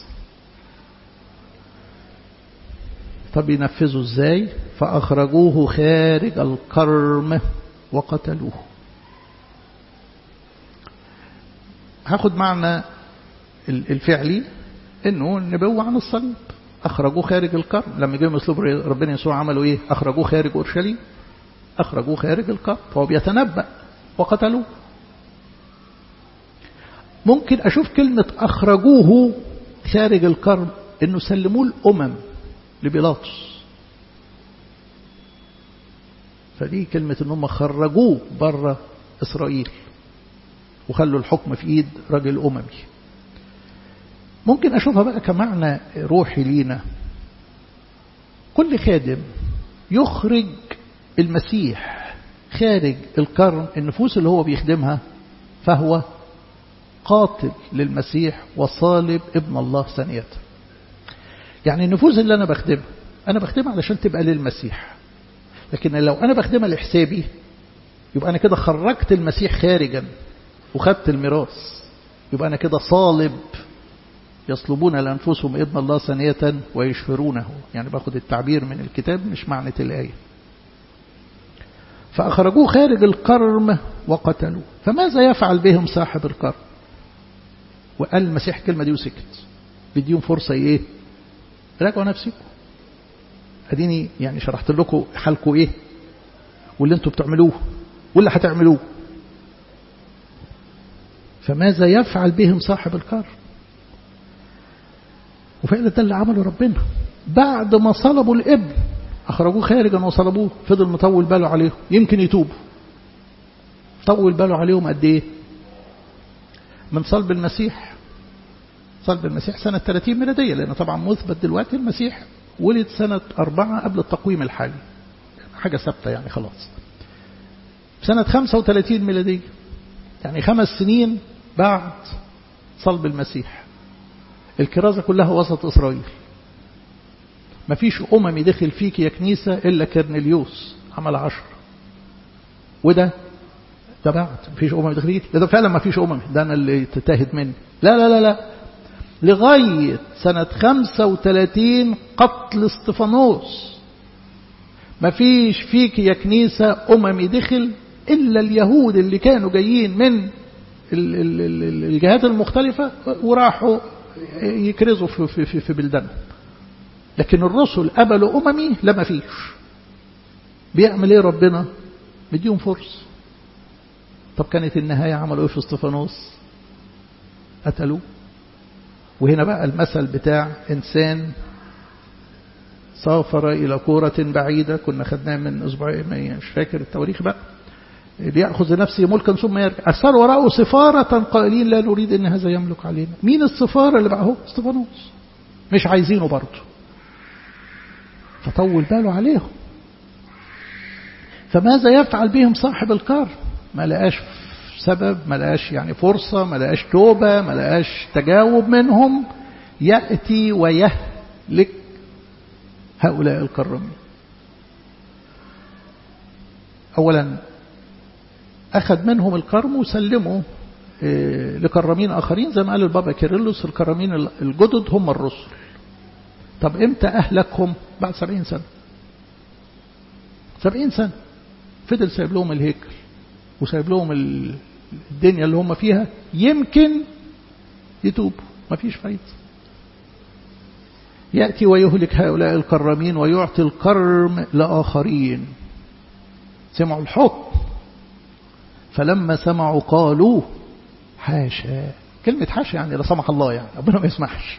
طب ينفذوا ازاي فأخرجوه خارج الكرم وقتلوه هاخد معنى الفعلي انه النبوة عن الصليب أخرجوه خارج الكرم لما جاء مسلوب ربنا يسوع عملوا إيه أخرجوه خارج أورشليم أخرجوه خارج الكرم فهو بيتنبأ وقتلوه ممكن أشوف كلمة أخرجوه خارج الكرم إنه سلموه الأمم لبيلاطس فدي كلمة إنهم خرجوه بره إسرائيل وخلوا الحكم في إيد راجل أممي ممكن أشوفها بقى كمعنى روحي لينا كل خادم يخرج المسيح خارج الكرم النفوس اللي هو بيخدمها فهو قاتل للمسيح وصالب ابن الله ثانية يعني النفوس اللي أنا بخدمها أنا بخدمها علشان تبقى للمسيح لكن لو أنا بخدمها لحسابي يبقى أنا كده خرجت المسيح خارجا وخدت الميراث يبقى أنا كده صالب يصلبون لأنفسهم ابن الله ثانية ويشفرونه يعني باخد التعبير من الكتاب مش معنى الآية فأخرجوه خارج القرم وقتلوه فماذا يفعل بهم صاحب القرم وقال المسيح الكلمة دي وسكت بديهم فرصة ايه راجعوا نفسكم اديني يعني شرحت لكم حالكم ايه واللي انتوا بتعملوه واللي هتعملوه فماذا يفعل بهم صاحب القرم وفعلا ده اللي عمله ربنا بعد ما صلبوا الابن أخرجوه خارجا وصلبوه فضل مطول باله عليهم يمكن يتوبوا طول باله عليهم قد ايه من صلب المسيح صلب المسيح سنة 30 ميلادية لأن طبعا مثبت دلوقتي المسيح ولد سنة أربعة قبل التقويم الحالي حاجة ثابتة يعني خلاص سنة 35 ميلادية يعني خمس سنين بعد صلب المسيح الكرازة كلها وسط إسرائيل ما فيش أممي دخل فيك يا كنيسة إلا كرنليوس عمل عشر وده ده بعد ما فيش أممي دخل فيك ده فعلا ما فيش أممي ده أنا اللي تتاهد مني لا لا لا لا لغاية سنة 35 قتل استفانوس ما فيش فيك يا كنيسة أممي دخل إلا اليهود اللي كانوا جايين من الجهات المختلفة وراحوا يكرزوا في, في, في, في بلدانهم لكن الرسل قبلوا أممي لا ما فيش بيعمل ايه ربنا مديهم فرصة طب كانت النهاية عملوا ايه في استفانوس قتلوه وهنا بقى المثل بتاع إنسان سافر إلى كورة بعيدة كنا خدناه من أسبوعين مش فاكر التواريخ بقى ليأخذ لنفسه ملكا ثم يرجع أسر وراءه سفارة قائلين لا نريد أن هذا يملك علينا مين السفارة اللي بقى هو استفانوس مش عايزينه برضه فطول باله عليهم فماذا يفعل بهم صاحب القار ما لقاش سبب ما لقاش يعني فرصة ما لقاش توبة ما لقاش تجاوب منهم يأتي ويهلك هؤلاء الكرمين أولا أخذ منهم الكرم وسلمه لكرمين آخرين زي ما قال البابا كيرلس الكرمين الجدد هم الرسل طب امتى أهلكهم بعد سبعين سنة سبعين سنة فضل سايب لهم الهيكل وسايب لهم الدنيا اللي هم فيها يمكن يتوبوا ما فيش فايدة يأتي ويهلك هؤلاء الكرمين ويعطي الكرم لآخرين سمعوا الحكم فلما سمعوا قالوا حاشا كلمة حاشا يعني لا سمح الله يعني ربنا ما يسمحش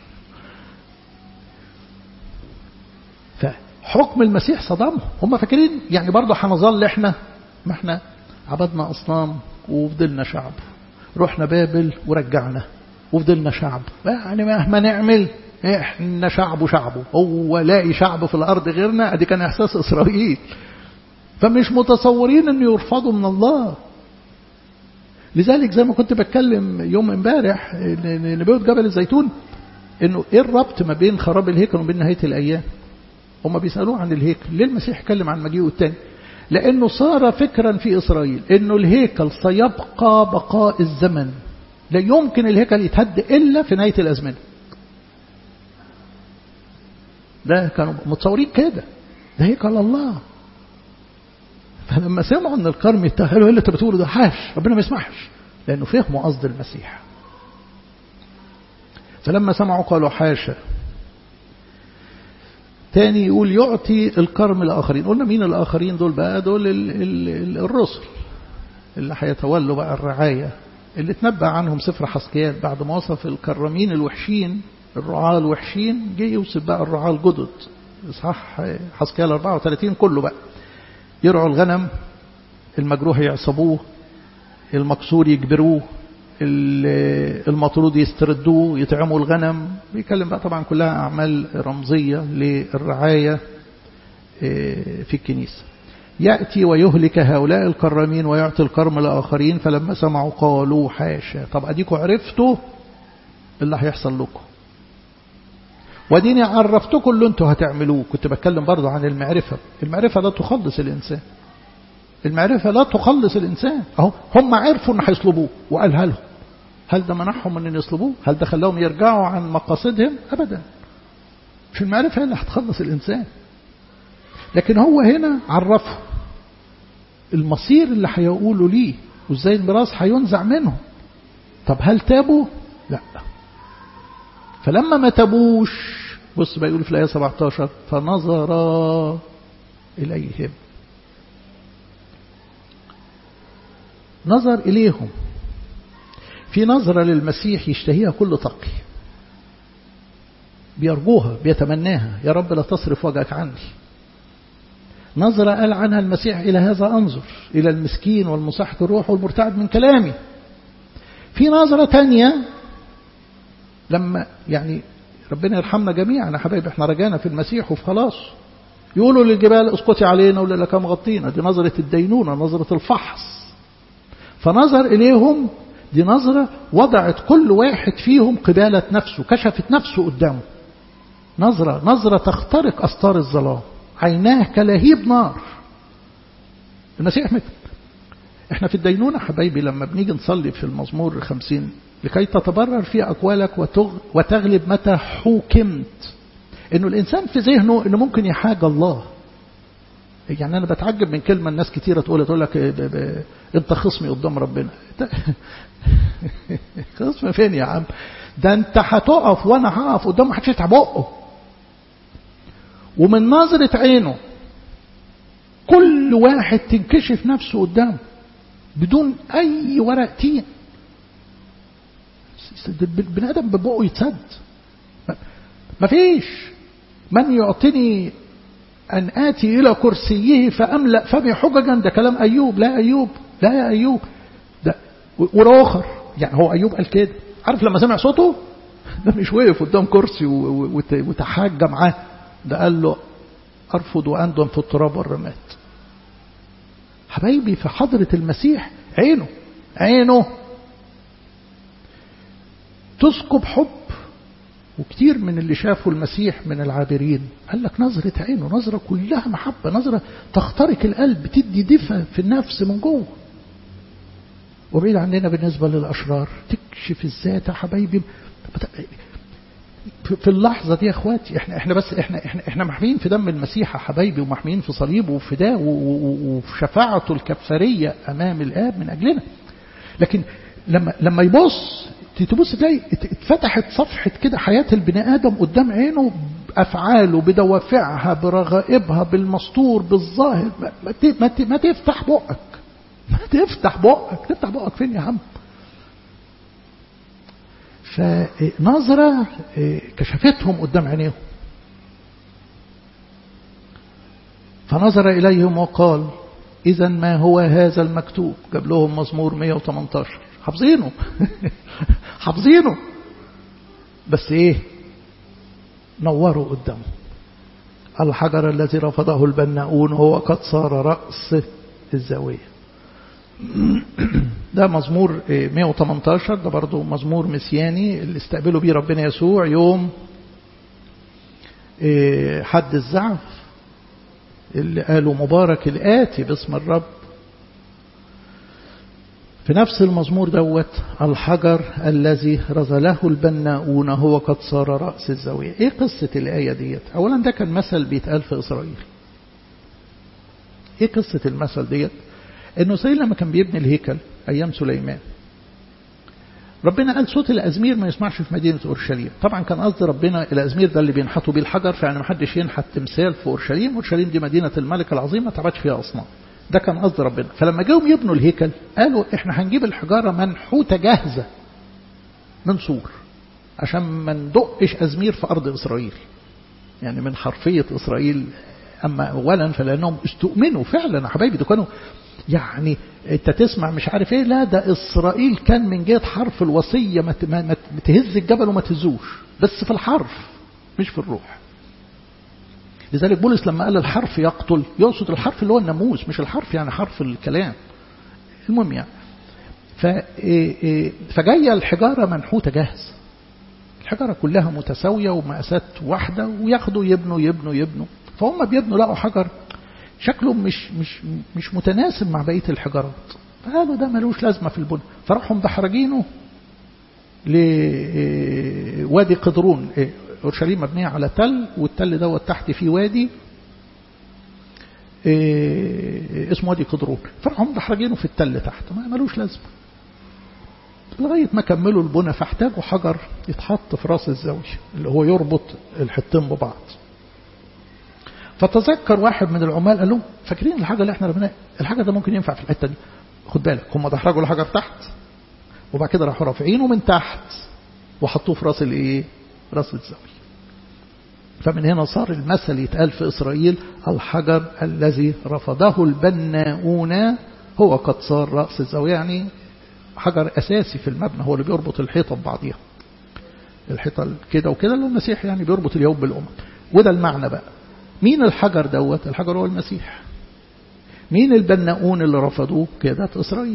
فحكم المسيح صدمهم هم فاكرين يعني برضه هنظل احنا ما احنا عبدنا أصنام وفضلنا شعب رحنا بابل ورجعنا وفضلنا شعب يعني مهما نعمل احنا شعب وشعبه هو لاقي شعب في الأرض غيرنا ادي كان إحساس إسرائيل فمش متصورين أن يرفضوا من الله لذلك زي ما كنت بتكلم يوم امبارح نبوة جبل الزيتون انه ايه الربط ما بين خراب الهيكل وبين نهاية الايام هم بيسألوه عن الهيكل ليه المسيح اتكلم عن مجيئه الثاني لانه صار فكرا في اسرائيل انه الهيكل سيبقى بقاء الزمن لا يمكن الهيكل يتهد الا في نهاية الازمنة ده كانوا متصورين كده ده هيكل الله فلما سمعوا ان الكرم يتهلوا اللي انت بتقوله ده حاش ربنا ما يسمحش لانه فهموا قصد المسيح فلما سمعوا قالوا حاشا تاني يقول يعطي الكرم الآخرين قلنا مين الآخرين دول بقى دول ال ال الرسل اللي هيتولوا بقى الرعاية اللي تنبأ عنهم سفر حسكيات بعد ما وصف الكرمين الوحشين الرعاة الوحشين جه يوصف بقى الرعاة الجدد إصحاح حسكيال 34 كله بقى يرعوا الغنم المجروح يعصبوه المكسور يجبروه المطرود يستردوه يطعموا الغنم بيتكلم بقى طبعا كلها أعمال رمزية للرعاية في الكنيسة يأتي ويهلك هؤلاء الكرمين ويعطي الكرم لآخرين فلما سمعوا قالوا حاشا طب أديكوا عرفتوا اللي هيحصل لكم وديني عرفتكم اللي انتوا هتعملوه كنت بتكلم برضو عن المعرفة المعرفة لا تخلص الإنسان المعرفة لا تخلص الإنسان أهو هم عرفوا أن هيصلبوه وقالها لهم هل ده منعهم من أن يصلبوه هل ده خلاهم يرجعوا عن مقاصدهم أبدا مش المعرفة هي اللي هتخلص الإنسان لكن هو هنا عرفه المصير اللي هيقولوا ليه وازاي الميراث هينزع منهم طب هل تابوا لا فلما ما تابوش بص بقى يقول في الآية 17 فنظر إليهم نظر إليهم في نظرة للمسيح يشتهيها كل تقي بيرجوها بيتمناها يا رب لا تصرف وجهك عني نظرة قال عنها المسيح إلى هذا أنظر إلى المسكين والمصحك الروح والمرتعد من كلامي في نظرة تانية لما يعني ربنا يرحمنا جميعا يا حبايبي احنا رجعنا في المسيح وفي خلاص يقولوا للجبال اسقطي علينا ولا لك مغطينا دي نظرة الدينونة نظرة الفحص فنظر إليهم دي نظرة وضعت كل واحد فيهم قبالة نفسه كشفت نفسه قدامه نظرة نظرة تخترق أستار الظلام عيناه كلهيب نار المسيح مت احنا في الدينونة حبايبي لما بنيجي نصلي في المزمور الخمسين لكي تتبرر في أقوالك وتغ... وتغلب متى حوكمت انه الانسان في ذهنه انه ممكن يحاج الله يعني انا بتعجب من كلمه الناس كتيره تقول تقول لك ب... ب... انت خصمي قدام ربنا خصم فين يا عم ده انت هتقف وانا هقف قدام محدش يفتح بقه ومن نظرة عينه كل واحد تنكشف نفسه قدامه بدون اي ورق تين البني ادم ببقه يتسد مفيش من يعطيني أن آتي إلى كرسيه فأملأ فمي حججا ده كلام أيوب لا أيوب لا يا أيوب ده والآخر يعني هو أيوب قال كده عارف لما سمع صوته ده مش وقف قدام كرسي وتحاجى معاه ده قال له أرفض وأندم في التراب والرماد حبايبي في حضرة المسيح عينه عينه تسكب حب وكتير من اللي شافوا المسيح من العابرين قال لك نظرة عينه نظرة كلها محبة نظرة تخترق القلب تدي دفء في النفس من جوه وبعيد عننا بالنسبة للأشرار تكشف الذات يا حبايبي في اللحظة دي يا اخواتي احنا احنا بس احنا احنا احنا محميين في دم المسيح يا حبايبي ومحميين في صليبه وفداه وفي شفاعته الكفارية امام الاب من اجلنا لكن لما لما يبص تبص تلاقي اتفتحت صفحة كده حياة البني آدم قدام عينه بأفعاله بدوافعها برغائبها بالمستور بالظاهر ما, ما, ما تفتح بقك ما تفتح بقك تفتح بقك فين يا عم فنظرة كشفتهم قدام عينيهم فنظر إليهم وقال إذا ما هو هذا المكتوب جاب لهم مزمور 118 حافظينه حافظينه بس ايه نوروا قدامه الحجر الذي رفضه البناؤون هو قد صار رأس الزاوية ده مزمور 118 ده برضه مزمور مسياني اللي استقبلوا بيه ربنا يسوع يوم حد الزعف اللي قالوا مبارك الآتي باسم الرب في نفس المزمور دوت الحجر الذي رزله البناؤون هو قد صار رأس الزاوية ايه قصة الآية ديت اولا ده كان مثل بيتقال في إسرائيل ايه قصة المثل ديت انه إسرائيل لما كان بيبني الهيكل ايام سليمان ربنا قال صوت الأزمير ما يسمعش في مدينة أورشليم طبعا كان قصد ربنا الأزمير ده اللي بينحتوا بيه الحجر فيعني ما حدش ينحت تمثال في أورشليم أورشليم دي مدينة الملك العظيم ما تعبتش فيها أصنام ده كان قصد ربنا فلما جاهم يبنوا الهيكل قالوا احنا هنجيب الحجارة منحوتة جاهزة من سور عشان ما ندقش أزمير في أرض إسرائيل يعني من حرفية إسرائيل أما أولا فلأنهم استؤمنوا فعلا يا حبايبي ده كانوا يعني انت تسمع مش عارف ايه لا ده اسرائيل كان من جهه حرف الوصيه ما تهز الجبل وما تهزوش بس في الحرف مش في الروح لذلك بولس لما قال الحرف يقتل يقصد الحرف اللي هو الناموس مش الحرف يعني حرف الكلام المهم يعني فجايه الحجاره منحوته جاهز الحجارة كلها متساوية ومقاسات واحدة وياخدوا يبنوا يبنوا يبنوا فهم بيبنوا لقوا حجر شكله مش مش مش متناسب مع بقية الحجارات فقالوا ده ملوش لازمة في البنى فراحوا مدحرجينه لوادي قدرون أورشليم مبنية على تل والتل دوت تحت فيه وادي اسمه وادي قدرون فراحوا مدحرجينه في التل تحت ما ملوش لازمة لغاية ما كملوا البنى فاحتاجوا حجر يتحط في راس الزاوية اللي هو يربط الحطين ببعض فتذكر واحد من العمال قال لهم فاكرين الحاجة اللي احنا ربناها الحاجة ده ممكن ينفع في الحتة دي خد بالك هم دحرجوا الحجر تحت وبعد كده راحوا رافعينه من تحت وحطوه في راس الايه راس الزاوية فمن هنا صار المثل يتقال في إسرائيل الحجر الذي رفضه البناؤون هو قد صار رأس الزاوية يعني حجر أساسي في المبنى هو اللي بيربط الحيطة ببعضيها الحيطة كده وكده اللي المسيح يعني بيربط اليوم بالأمم وده المعنى بقى مين الحجر دوت الحجر هو المسيح مين البناؤون اللي رفضوه كده إسرائيل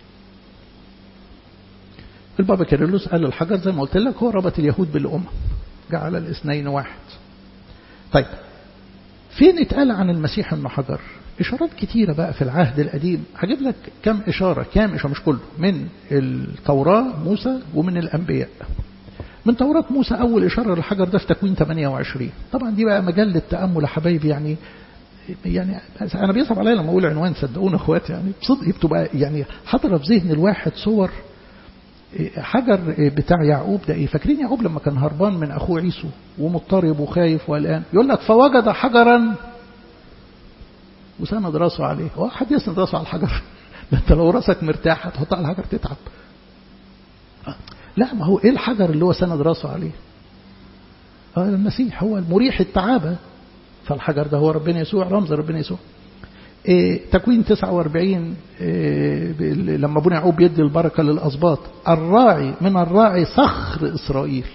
البابا كيرلس قال الحجر زي ما قلت لك هو ربط اليهود بالأمم جعل الاثنين واحد طيب فين اتقال عن المسيح انه حجر إشارات كتيرة بقى في العهد القديم هجيب لك كم إشارة كام إشارة مش كله من التوراة موسى ومن الأنبياء من توراة موسى أول إشارة للحجر ده في تكوين 28 طبعا دي بقى مجال للتأمل يا حبايبي يعني يعني أنا بيصعب عليا لما أقول عنوان صدقونا أخواتي يعني بصدق بتبقى يعني حاضرة في ذهن الواحد صور حجر بتاع يعقوب ده ايه فاكرين يعقوب لما كان هربان من أخوه عيسو ومضطرب وخايف وقلقان يقول لك فوجد حجرا وسند راسه عليه هو حد يسند راسه على الحجر ده انت لو راسك مرتاح هتحط على الحجر تتعب لا ما هو ايه الحجر اللي هو سند راسه عليه آه المسيح هو المريح التعابة فالحجر ده هو ربنا يسوع رمز ربنا يسوع إيه تكوين 49 إيه لما ابونا يعقوب يدي البركة للأسباط الراعي من الراعي صخر إسرائيل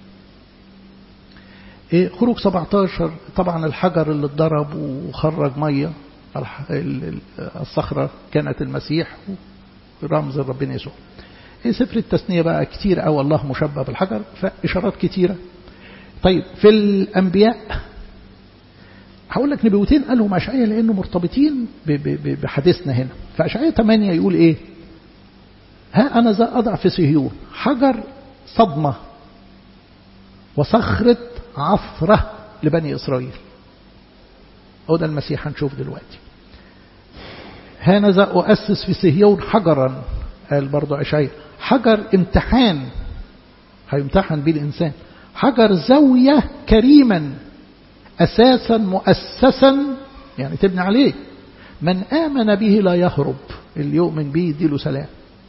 إيه خروج 17 طبعا الحجر اللي اتضرب وخرج مية الصخرة كانت المسيح رمز ربنا يسوع إيه سفر التثنية بقى كتير أو الله مشبه بالحجر فإشارات كتيرة طيب في الأنبياء هقول لك نبوتين قالهم أشعية لأنه مرتبطين بحديثنا هنا فأشعية 8 يقول إيه ها أنا ذا أضع في صهيون حجر صدمة وصخرة عثرة لبني إسرائيل هو ده المسيح هنشوف دلوقتي هانذا أؤسس في صهيون حجرا قال برضو أشعية حجر امتحان هيمتحن به الإنسان حجر زاوية كريما أساسا مؤسسا يعني تبني عليه من آمن به لا يهرب اللي يؤمن به يديله سلام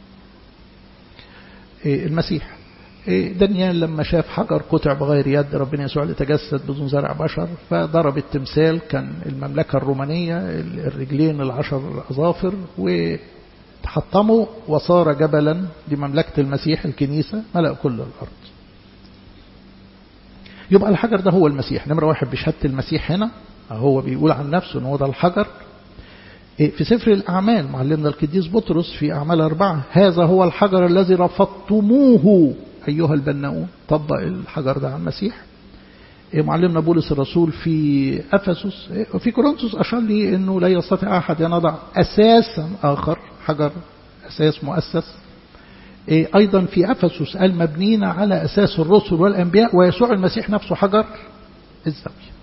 المسيح دانيال لما شاف حجر قطع بغير يد ربنا يسوع اللي تجسد بدون زرع بشر فضرب التمثال كان المملكة الرومانية الرجلين العشر أظافر وتحطموا وصار جبلا لمملكة المسيح الكنيسة ملأ كل الأرض يبقى الحجر ده هو المسيح نمرة واحد بشهادة المسيح هنا هو بيقول عن نفسه ان هو ده الحجر في سفر الأعمال معلمنا القديس بطرس في أعمال أربعة هذا هو الحجر الذي رفضتموه أيها البناؤون طبق الحجر ده على المسيح معلمنا بولس الرسول في أفسس في كورنثوس أشار لي أنه لا يستطيع أحد أن يضع أساسا آخر حجر أساس مؤسس أيضا في أفسس قال مبنين على أساس الرسل والأنبياء ويسوع المسيح نفسه حجر الزاوية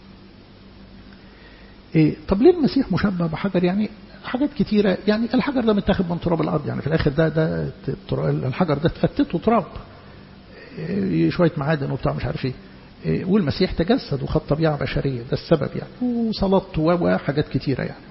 طب ليه المسيح مشبه بحجر يعني حاجات كتيرة يعني الحجر ده متاخد من تراب الأرض يعني في الآخر ده ده الحجر ده تفتته تراب شوية معادن وبتاع مش عارف ايه والمسيح تجسد وخد طبيعة بشرية ده السبب يعني وصلاته وحاجات كتيرة يعني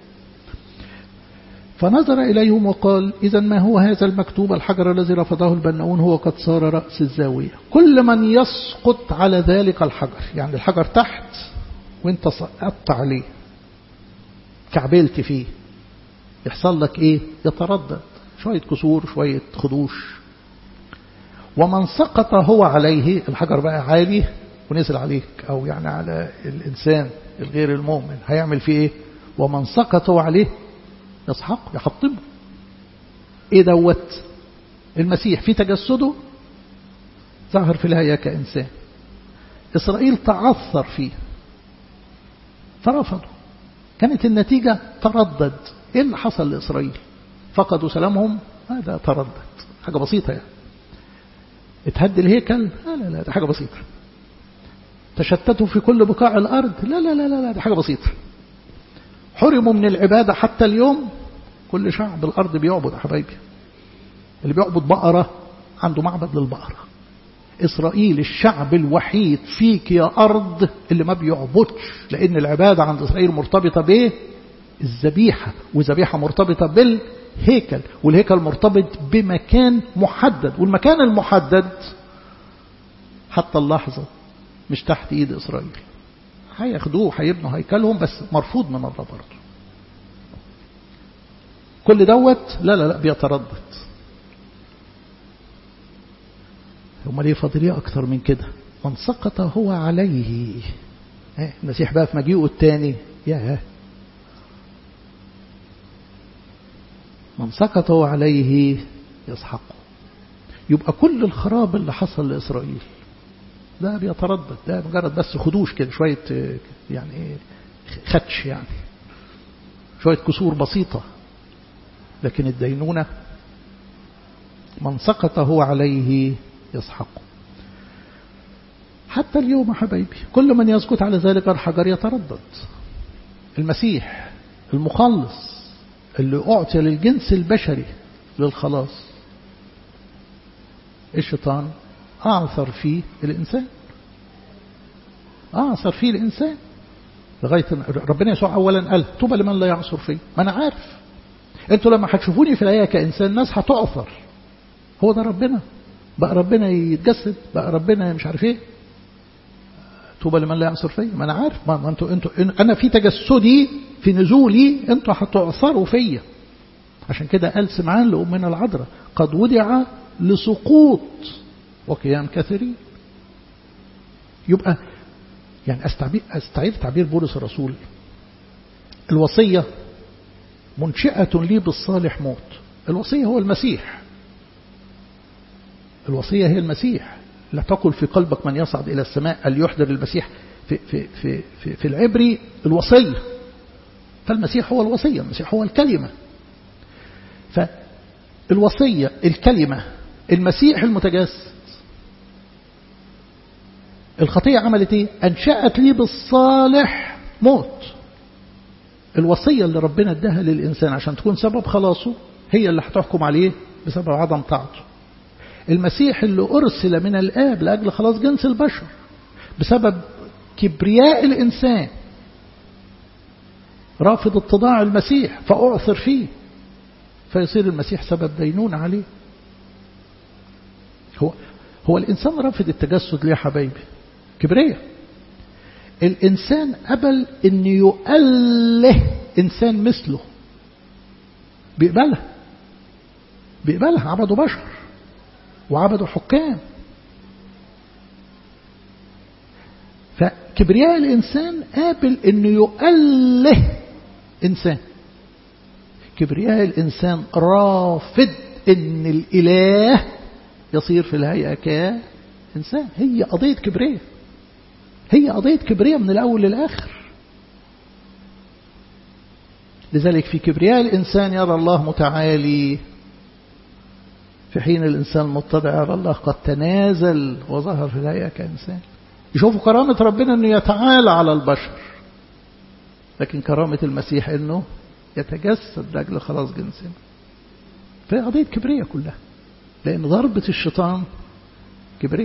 فنظر إليهم وقال إذا ما هو هذا المكتوب الحجر الذي رفضه البناؤون هو قد صار رأس الزاوية كل من يسقط على ذلك الحجر يعني الحجر تحت وانت سقطت عليه كعبلت فيه يحصل لك ايه يتردد شوية كسور شوية خدوش ومن سقط هو عليه الحجر بقى عالي ونزل عليك او يعني على الانسان الغير المؤمن هيعمل فيه ايه ومن سقط هو عليه يسحق يحطمه ايه دوت المسيح في تجسده ظهر في الهيئة كإنسان إسرائيل تعثر فيه فرفضوا كانت النتيجة تردد إيه اللي حصل لإسرائيل فقدوا سلامهم هذا تردد حاجة بسيطة يعني اتهد الهيكل لا لا لا ده حاجة بسيطة تشتتوا في كل بقاع الأرض لا لا لا لا, لا ده حاجة بسيطة حرموا من العبادة حتى اليوم كل شعب الأرض بيعبد يا حبايبي اللي بيعبد بقرة عنده معبد للبقرة إسرائيل الشعب الوحيد فيك يا أرض اللي ما بيعبدش لأن العبادة عند إسرائيل مرتبطة بإيه الذبيحة والذبيحة مرتبطة بالهيكل والهيكل مرتبط بمكان محدد والمكان المحدد حتى اللحظة مش تحت إيد إسرائيل هياخدوه هيبنوا هيكلهم بس مرفوض من الله برضه كل دوت لا لا لا بيتردد هم ليه فاضليه أكتر من كده من سقط هو عليه المسيح بقى في مجيئه الثاني يا من سقط هو عليه يسحقه يبقى كل الخراب اللي حصل لإسرائيل ده بيتردد ده مجرد بس خدوش كده شوية يعني خدش يعني شوية كسور بسيطة لكن الدينونة من سقط هو عليه يسحقه حتى اليوم يا حبايبي كل من يسكت على ذلك الحجر يتردد المسيح المخلص اللي أعطي للجنس البشري للخلاص الشيطان أعثر فيه الإنسان أعثر فيه الإنسان لغاية ربنا يسوع أولا قال طوبى لمن لا يعصر فيه ما أنا عارف أنتوا لما هتشوفوني في الآية كإنسان ناس هتعثر هو ده ربنا بقى ربنا يتجسد بقى ربنا مش عارف ايه طوبى لمن لا يعصر فيا ما انا عارف ما انتوا انتوا انا في تجسدي في نزولي انتوا هتعصروا فيا عشان كده قال سمعان لأمنا العذراء قد وضع لسقوط وقيام كثيرين يبقى يعني استعيد تعبير بولس الرسول الوصية منشئة لي بالصالح موت الوصية هو المسيح الوصية هي المسيح لا تقل في قلبك من يصعد إلى السماء أن يحضر المسيح في, في, في, في, في العبري الوصية فالمسيح هو الوصية المسيح هو الكلمة فالوصية الكلمة المسيح المتجسد الخطية عملت ايه أنشأت لي بالصالح موت الوصية اللي ربنا اداها للإنسان عشان تكون سبب خلاصه هي اللي هتحكم عليه بسبب عدم طاعته المسيح اللي أرسل من الآب لأجل خلاص جنس البشر بسبب كبرياء الإنسان رافض اتضاع المسيح فأعثر فيه فيصير المسيح سبب دينون عليه هو هو الإنسان رافض التجسد ليه يا حبايبي كبرياء الإنسان قبل أن يؤله إنسان مثله بيقبلها بيقبلها عبدوا بشر وعبدوا حكام فكبرياء الإنسان قابل أنه يؤله إنسان كبرياء الإنسان رافض أن الإله يصير في الهيئة كإنسان هي قضية كبرياء هي قضية كبرياء من الأول للآخر لذلك في كبرياء الإنسان يرى الله متعالي في حين الإنسان المتضع يرى الله قد تنازل وظهر في الهيئة كإنسان يشوفوا كرامة ربنا أنه يتعالى على البشر لكن كرامة المسيح أنه يتجسد لأجل خلاص جنسنا فهي قضية كبرية كلها لأن ضربة الشيطان كبرية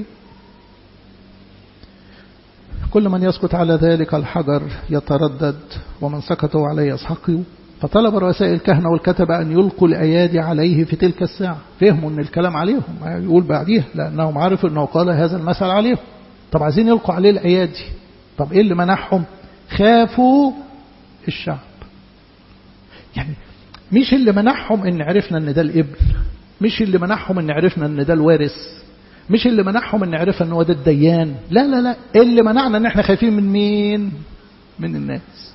كل من يسكت على ذلك الحجر يتردد ومن سكتوا عليه يسحقه فطلب رؤساء الكهنة والكتبة أن يلقوا الأيادي عليه في تلك الساعة فهموا أن الكلام عليهم يقول بعديها لأنهم عرفوا أنه قال هذا المثل عليهم طب عايزين يلقوا عليه الأيادي طب إيه اللي منعهم خافوا الشعب يعني مش اللي منعهم ان عرفنا ان ده الابن مش اللي منعهم ان عرفنا ان ده الوارث مش اللي منعهم ان عرفنا ان هو ده الديان لا لا لا اللي منعنا ان احنا خايفين من مين من الناس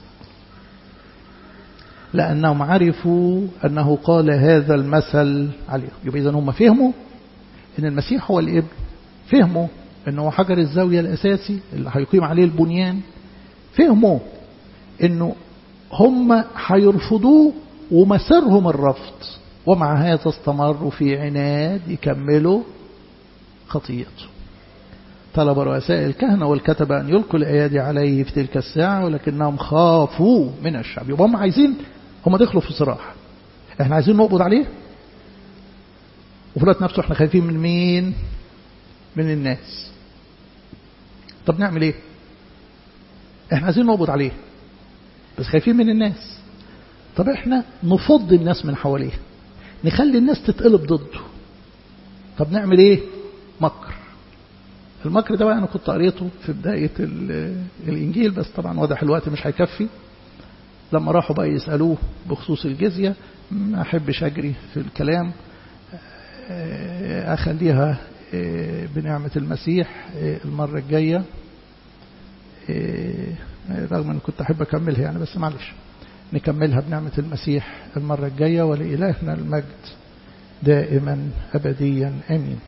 لأنهم عرفوا أنه قال هذا المثل عليهم يبقى إذا هم فهموا أن المسيح هو الابن فهموا انه حجر الزاوية الاساسي اللي هيقيم عليه البنيان فهموا انه هم هيرفضوه ومسيرهم الرفض ومع هذا استمروا في عناد يكملوا خطيئته طلب رؤساء الكهنة والكتبة أن يلقوا الأيادي عليه في تلك الساعة ولكنهم خافوا من الشعب يبقى هم عايزين هم دخلوا في صراع احنا عايزين نقبض عليه وفي الوقت نفسه احنا خايفين من مين من الناس طب نعمل ايه احنا عايزين نقبض عليه بس خايفين من الناس طب احنا نفض الناس من حواليه نخلي الناس تتقلب ضده طب نعمل ايه مكر المكر ده بقى انا كنت قريته في بداية الانجيل بس طبعا واضح الوقت مش هيكفي لما راحوا بقى يسألوه بخصوص الجزية ما احبش اجري في الكلام اخليها بنعمة المسيح المرة الجاية رغم ان كنت احب اكملها يعني بس معلش نكملها بنعمة المسيح المرة الجاية ولإلهنا المجد دائما أبديا آمين